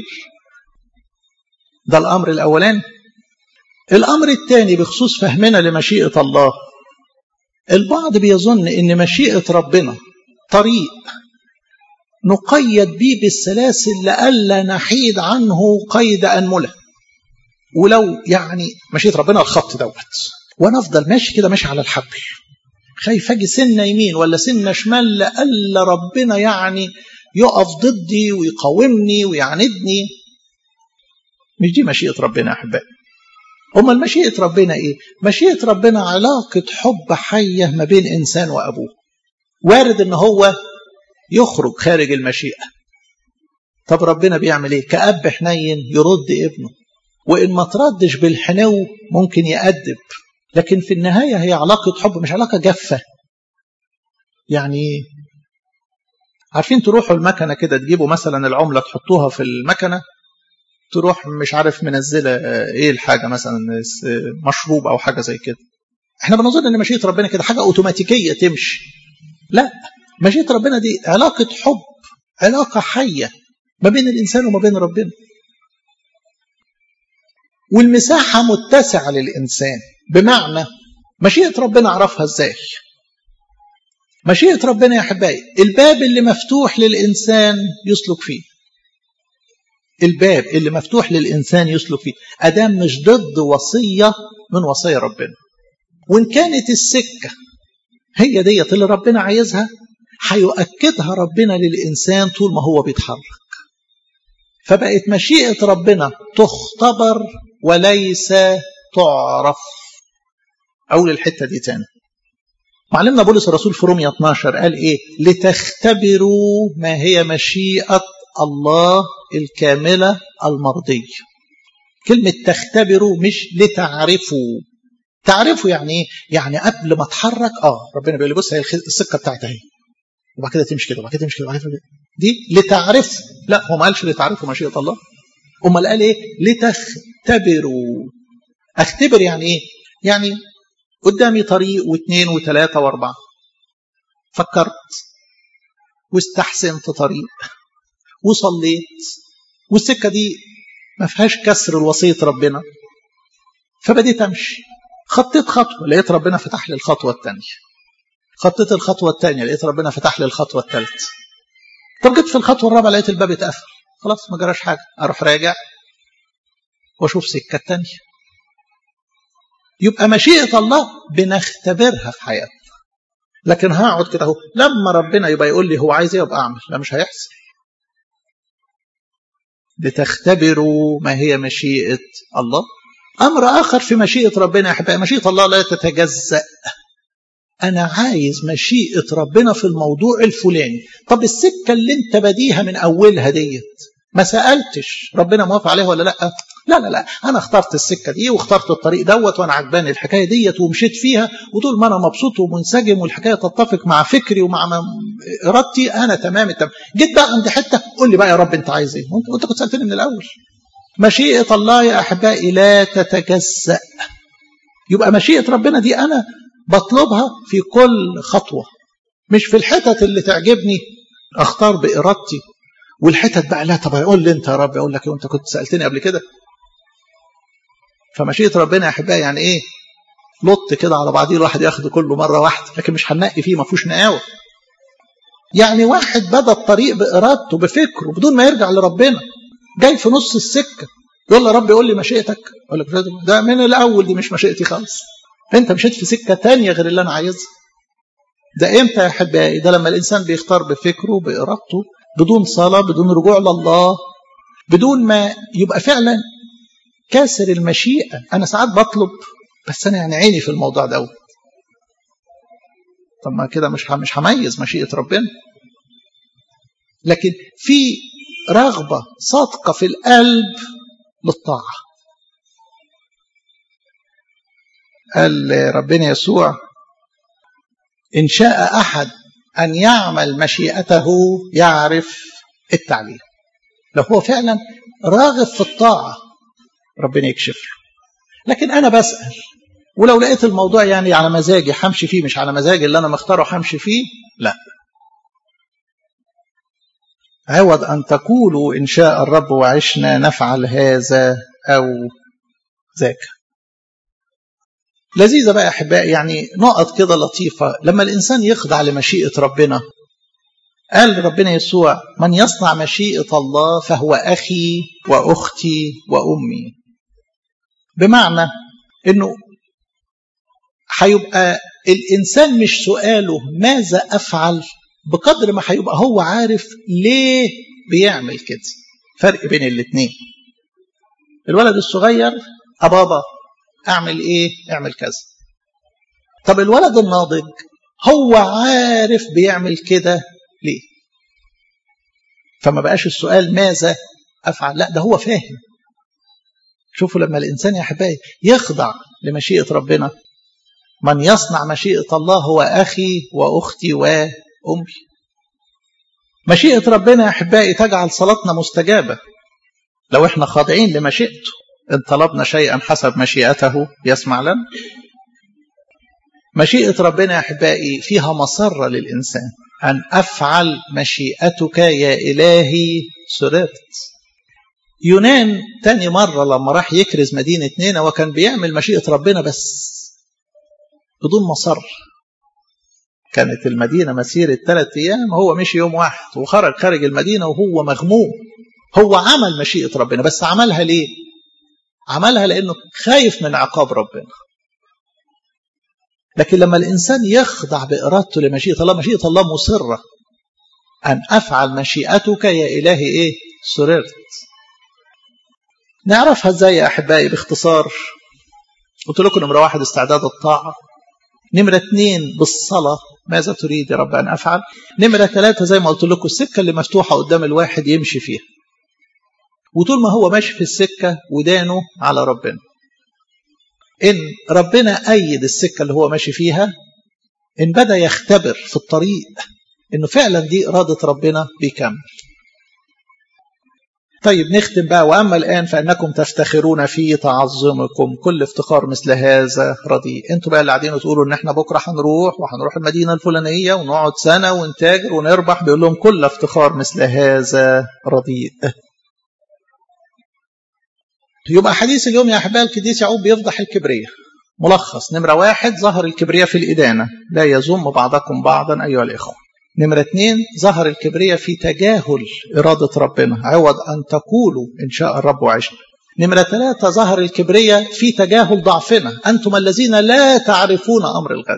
ده الأمر الأولاني الأمر الثاني بخصوص فهمنا لمشيئة الله البعض بيظن إن مشيئة ربنا طريق نقيد به بالسلاسل لئلا نحيد عنه قيد أنملة ولو يعني مشيئة ربنا الخط دوت وانا افضل ماشي كده ماشي على الحبل خايف اجي سنه يمين ولا سنه شمال لألا ربنا يعني يقف ضدي ويقاومني ويعاندني مش دي مشيئة ربنا يا أحبائي أمال مشيئة ربنا إيه؟ مشيئة ربنا علاقة حب حية ما بين إنسان وأبوه وارد إن هو يخرج خارج المشيئة طب ربنا بيعمل إيه؟ كأب حنين يرد ابنه وإن ما تردش بالحنو ممكن يأدب لكن في النهاية هي علاقة حب مش علاقة جافة يعني عارفين تروحوا المكنة كده تجيبوا مثلا العملة تحطوها في المكنة تروح مش عارف منزلة ايه الحاجة مثلا مشروب او حاجة زي كده احنا بنظن ان مشيئة ربنا كده حاجة اوتوماتيكية تمشي لا مشيئة ربنا دي علاقة حب علاقة حية ما بين الانسان وما بين ربنا والمساحة متسعة للإنسان بمعنى مشيئة ربنا عرفها ازاي مشيئة ربنا يا أحبائي الباب اللي مفتوح للإنسان يسلك فيه الباب اللي مفتوح للإنسان يسلك فيه أدام مش ضد وصية من وصايا ربنا وإن كانت السكة هي ديت اللي ربنا عايزها هيؤكدها ربنا للإنسان طول ما هو بيتحرك فبقت مشيئة ربنا تختبر وليس تعرف أول الحتة دي تاني معلمنا بولس الرسول في رومية 12 قال إيه لتختبروا ما هي مشيئة الله الكاملة المرضية كلمة تختبروا مش لتعرفوا تعرفوا يعني ايه؟ يعني قبل ما اتحرك اه ربنا بيقول لي بص هي السكه بتاعتها اهي وبعد كده تمشي كده وبعد كده تمشي كده وبعد كده دي لتعرف لا هو ما قالش لتعرفوا مشيئه الله امال قال ايه؟ لتختبروا اختبر يعني ايه؟ يعني قدامي طريق واثنين وثلاثه واربعه فكرت واستحسنت طريق وصليت والسكه دي ما فيهاش كسر لوصيه ربنا فبديت امشي خطيت خطوه لقيت ربنا فتح لي الخطوه الثانيه خطيت الخطوه الثانيه لقيت ربنا فتح لي الخطوه الثالثه طب جيت في الخطوه الرابعه لقيت الباب اتقفل خلاص ما جراش حاجه اروح راجع واشوف سكه ثانيه يبقى مشيئه الله بنختبرها في حياتنا لكن هقعد كده اهو لما ربنا يبقى يقول لي هو عايز ايه يبقى اعمل لا مش هيحصل لتختبروا ما هي مشيئه الله امر اخر في مشيئه ربنا يا احبائي مشيئه الله لا تتجزا انا عايز مشيئه ربنا في الموضوع الفلاني طب السكه اللي انت بديها من اولها ديت ما سالتش ربنا موافق عليها ولا لا لا لا لا انا اخترت السكه دي واخترت الطريق دوت وانا عجباني الحكايه ديت ومشيت فيها وطول ما انا مبسوط ومنسجم والحكايه تتفق مع فكري ومع ارادتي انا تمام التمام جيت بقى عند حته قول لي بقى يا رب انت عايز ايه وانت, وانت كنت سالتني من الاول مشيئه الله يا احبائي لا تتجزا يبقى مشيئه ربنا دي انا بطلبها في كل خطوه مش في الحتت اللي تعجبني اختار بارادتي والحتت بقى لا طب يقول لي انت يا رب اقول لك انت كنت سالتني قبل كده فمشيئه ربنا يا احبائي يعني ايه لط كده على بعضيه الواحد ياخده كله مره واحده لكن مش هننقي فيه ما فيهوش نقاوه يعني واحد بدا الطريق بارادته بفكره بدون ما يرجع لربنا جاي في نص السكه يقول له رب يقول لي مشيئتك اقول لك ده من الاول دي مش مشيئتي خالص انت مشيت في سكه تانية غير اللي انا عايزها ده امتى يا احبائي ده لما الانسان بيختار بفكره بارادته بدون صلاه بدون رجوع لله بدون ما يبقى فعلا كاسر المشيئه انا ساعات بطلب بس انا يعني عيني في الموضوع دوت طب ما كده مش مش هميز مشيئه ربنا لكن في رغبه صادقه في القلب للطاعه قال ربنا يسوع إن شاء أحد أن يعمل مشيئته يعرف التعليم لو هو فعلا راغب في الطاعة ربنا يكشف له لكن أنا بسأل ولو لقيت الموضوع يعني على مزاجي همشي فيه مش على مزاجي اللي أنا مختاره همشي فيه لا عوض أن تقولوا إن شاء الرب وعشنا نفعل هذا أو ذاك لذيذة بقى أحبائي يعني نقط كده لطيفة لما الإنسان يخضع لمشيئة ربنا قال ربنا يسوع من يصنع مشيئة الله فهو أخي وأختي وأمي بمعنى أنه هيبقى الإنسان مش سؤاله ماذا أفعل بقدر ما هيبقى هو عارف ليه بيعمل كده فرق بين الاثنين الولد الصغير أبابا اعمل ايه اعمل كذا طب الولد الناضج هو عارف بيعمل كده ليه فما بقاش السؤال ماذا افعل لا ده هو فاهم شوفوا لما الانسان يا احبائي يخضع لمشيئه ربنا من يصنع مشيئه الله هو اخي واختي وامي مشيئه ربنا يا احبائي تجعل صلاتنا مستجابه لو احنا خاضعين لمشيئته إن طلبنا شيئا حسب مشيئته يسمع لنا مشيئة ربنا يا أحبائي فيها مسرة للإنسان أن أفعل مشيئتك يا إلهي سررت يونان تاني مرة لما راح يكرز مدينة نينا وكان بيعمل مشيئة ربنا بس بدون مصر كانت المدينة مسيرة ثلاث أيام هو مشي يوم واحد وخرج خارج المدينة وهو مغموم هو عمل مشيئة ربنا بس عملها ليه عملها لأنه خايف من عقاب ربنا لكن لما الإنسان يخضع بإرادته لمشيئة الله مشيئة الله مصرة أن أفعل مشيئتك يا إلهي إيه سررت نعرفها ازاي يا أحبائي باختصار قلت لكم نمرة واحد استعداد الطاعة نمرة اثنين بالصلاة ماذا تريد يا رب أن أفعل نمرة ثلاثة زي ما قلت لكم السكة اللي مفتوحة قدام الواحد يمشي فيها وطول ما هو ماشي في السكة ودانه على ربنا إن ربنا أيد السكة اللي هو ماشي فيها إن بدأ يختبر في الطريق إنه فعلا دي إرادة ربنا بيكمل طيب نختم بقى وأما الآن فإنكم تفتخرون في تعظمكم كل افتخار مثل هذا رديء انتوا بقى اللي قاعدين تقولوا ان احنا بكره هنروح وهنروح المدينه الفلانيه ونقعد سنه ونتاجر ونربح بيقول لهم كل افتخار مثل هذا رديء يبقى حديث اليوم يا أحباب القديس يعقوب بيفضح الكبرية ملخص نمرة واحد ظهر الكبرية في الإدانة لا يزم بعضكم بعضا أيها الإخوة نمرة اثنين ظهر الكبرية في تجاهل إرادة ربنا عوض أن تقولوا إن شاء الرب وعشنا نمرة ثلاثة ظهر الكبرية في تجاهل ضعفنا أنتم الذين لا تعرفون أمر الغد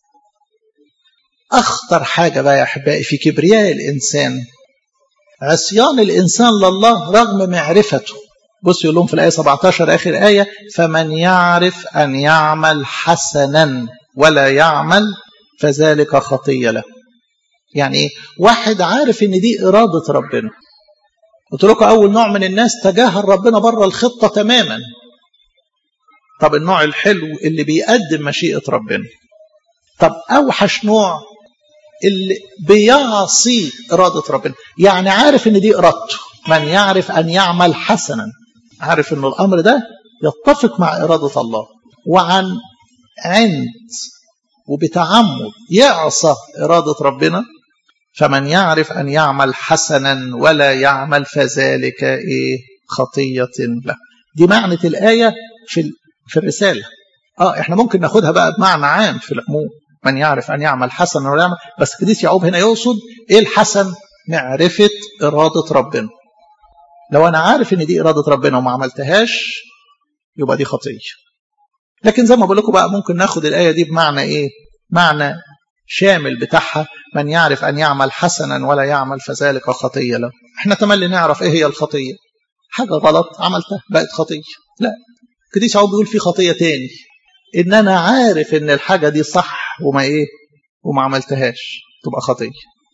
أخطر حاجة بقى يا أحبائي في كبرياء الإنسان عصيان الإنسان لله رغم معرفته بص يقول لهم في الآية 17 آخر آية فمن يعرف أن يعمل حسنا ولا يعمل فذلك خطية له يعني ايه واحد عارف ان دي إرادة ربنا قلت لكم أول نوع من الناس تجاهل ربنا بره الخطة تماما طب النوع الحلو اللي بيقدم مشيئة ربنا طب أوحش نوع اللي بيعصي إرادة ربنا يعني عارف إن دي إرادته من يعرف أن يعمل حسنا عارف إن الأمر ده يتفق مع إرادة الله وعن عند وبتعمد يعصى إرادة ربنا فمن يعرف أن يعمل حسنا ولا يعمل فذلك إيه خطية له دي معنى الآية في في الرسالة اه احنا ممكن ناخدها بقى بمعنى عام في العموم من يعرف أن يعمل حسنا ولا يعمل بس قديس يعقوب هنا يقصد إيه الحسن معرفة إرادة ربنا لو أنا عارف إن دي إرادة ربنا وما عملتهاش يبقى دي خطية لكن زي ما بقول لكم بقى ممكن ناخد الآية دي بمعنى إيه معنى شامل بتاعها من يعرف أن يعمل حسنا ولا يعمل فذلك خطية له احنا تملي نعرف ايه هي الخطية حاجة غلط عملتها بقت خطية لا قديس يعقوب بيقول في خطية تاني ان انا عارف ان الحاجة دي صح وما ايه وما عملتهاش تبقى خطية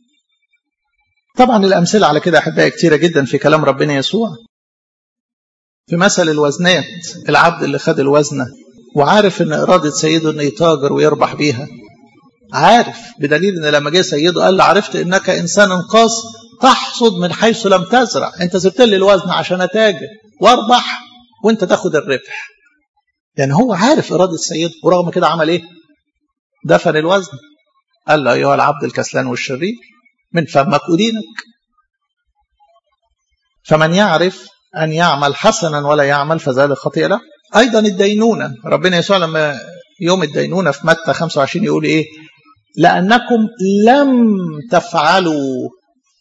طبعا الامثلة على كده احبائي كتيرة جدا في كلام ربنا يسوع في مثل الوزنات العبد اللي خد الوزنة وعارف ان ارادة سيده انه يتاجر ويربح بيها عارف بدليل ان لما جه سيده قال له عرفت انك انسان قاص تحصد من حيث لم تزرع انت سبت لي الوزن عشان اتاجر واربح وانت تاخد الربح يعني هو عارف اراده سيده ورغم كده عمل ايه دفن الوزن قال له ايها العبد الكسلان والشرير من فمك ادينك فمن يعرف ان يعمل حسنا ولا يعمل فذلك خطيئه له ايضا الدينونه ربنا يسوع لما يوم الدينونه في متى 25 يقول ايه لأنكم لم تفعلوا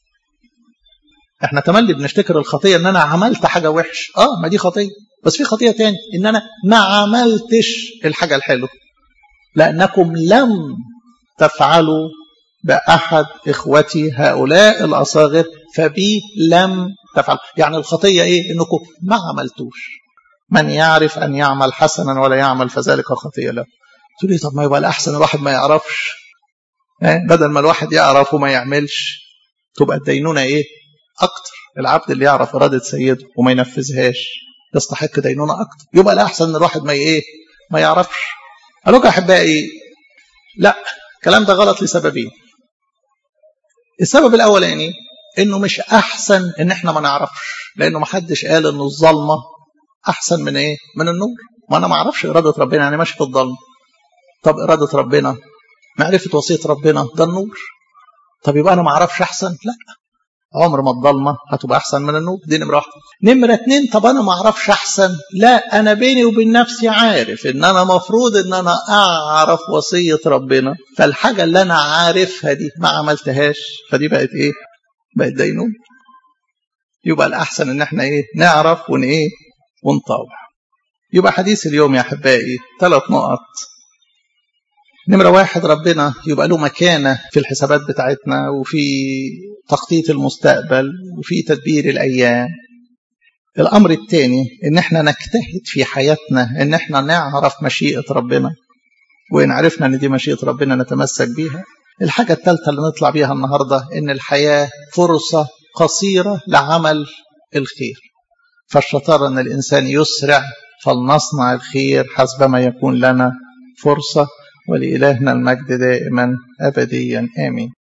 احنا تملي بنفتكر الخطية ان انا عملت حاجة وحش اه ما دي خطية بس في خطية تاني ان انا ما عملتش الحاجة الحلوة لأنكم لم تفعلوا بأحد إخوتي هؤلاء الأصاغر فبي لم تفعلوا يعني الخطية إيه إنكم ما عملتوش من يعرف أن يعمل حسنا ولا يعمل فذلك خطية له تقول لي طب ما يبقى الأحسن الواحد ما يعرفش بدل ما الواحد يعرف وما يعملش تبقى الدينونة ايه اكتر العبد اللي يعرف ارادة سيده وما ينفذهاش يستحق دينونة اكتر يبقى الاحسن ان الواحد ما ايه ما يعرفش قالوا يا احبائي لا الكلام ده غلط لسببين السبب الاولاني انه مش احسن ان احنا ما نعرفش لانه ما حدش قال ان الظلمه احسن من ايه من النور ما انا ما اعرفش اراده ربنا يعني ماشي في الظلمه طب اراده ربنا معرفة وصية ربنا ده النور طب يبقى أنا ما أعرفش أحسن لا عمر ما الضلمة هتبقى أحسن من النور دي نمرة واحدة نمرة اتنين طب أنا ما أعرفش أحسن لا أنا بيني وبين نفسي عارف إن أنا مفروض إن أنا أعرف وصية ربنا فالحاجة اللي أنا عارفها دي ما عملتهاش فدي بقت إيه بقت دينون يبقى الأحسن إن إحنا إيه نعرف ون إيه ونطاوع يبقى حديث اليوم يا أحبائي ثلاث نقط نمرة واحد ربنا يبقى له مكانة في الحسابات بتاعتنا وفي تخطيط المستقبل وفي تدبير الأيام الأمر الثاني إن احنا نجتهد في حياتنا إن احنا نعرف مشيئة ربنا وإن عرفنا إن دي مشيئة ربنا نتمسك بيها الحاجة الثالثة اللي نطلع بيها النهاردة إن الحياة فرصة قصيرة لعمل الخير فالشطارة أن الإنسان يسرع فلنصنع الخير حسب ما يكون لنا فرصة ولإلهنا المجد دائما أبديا آمين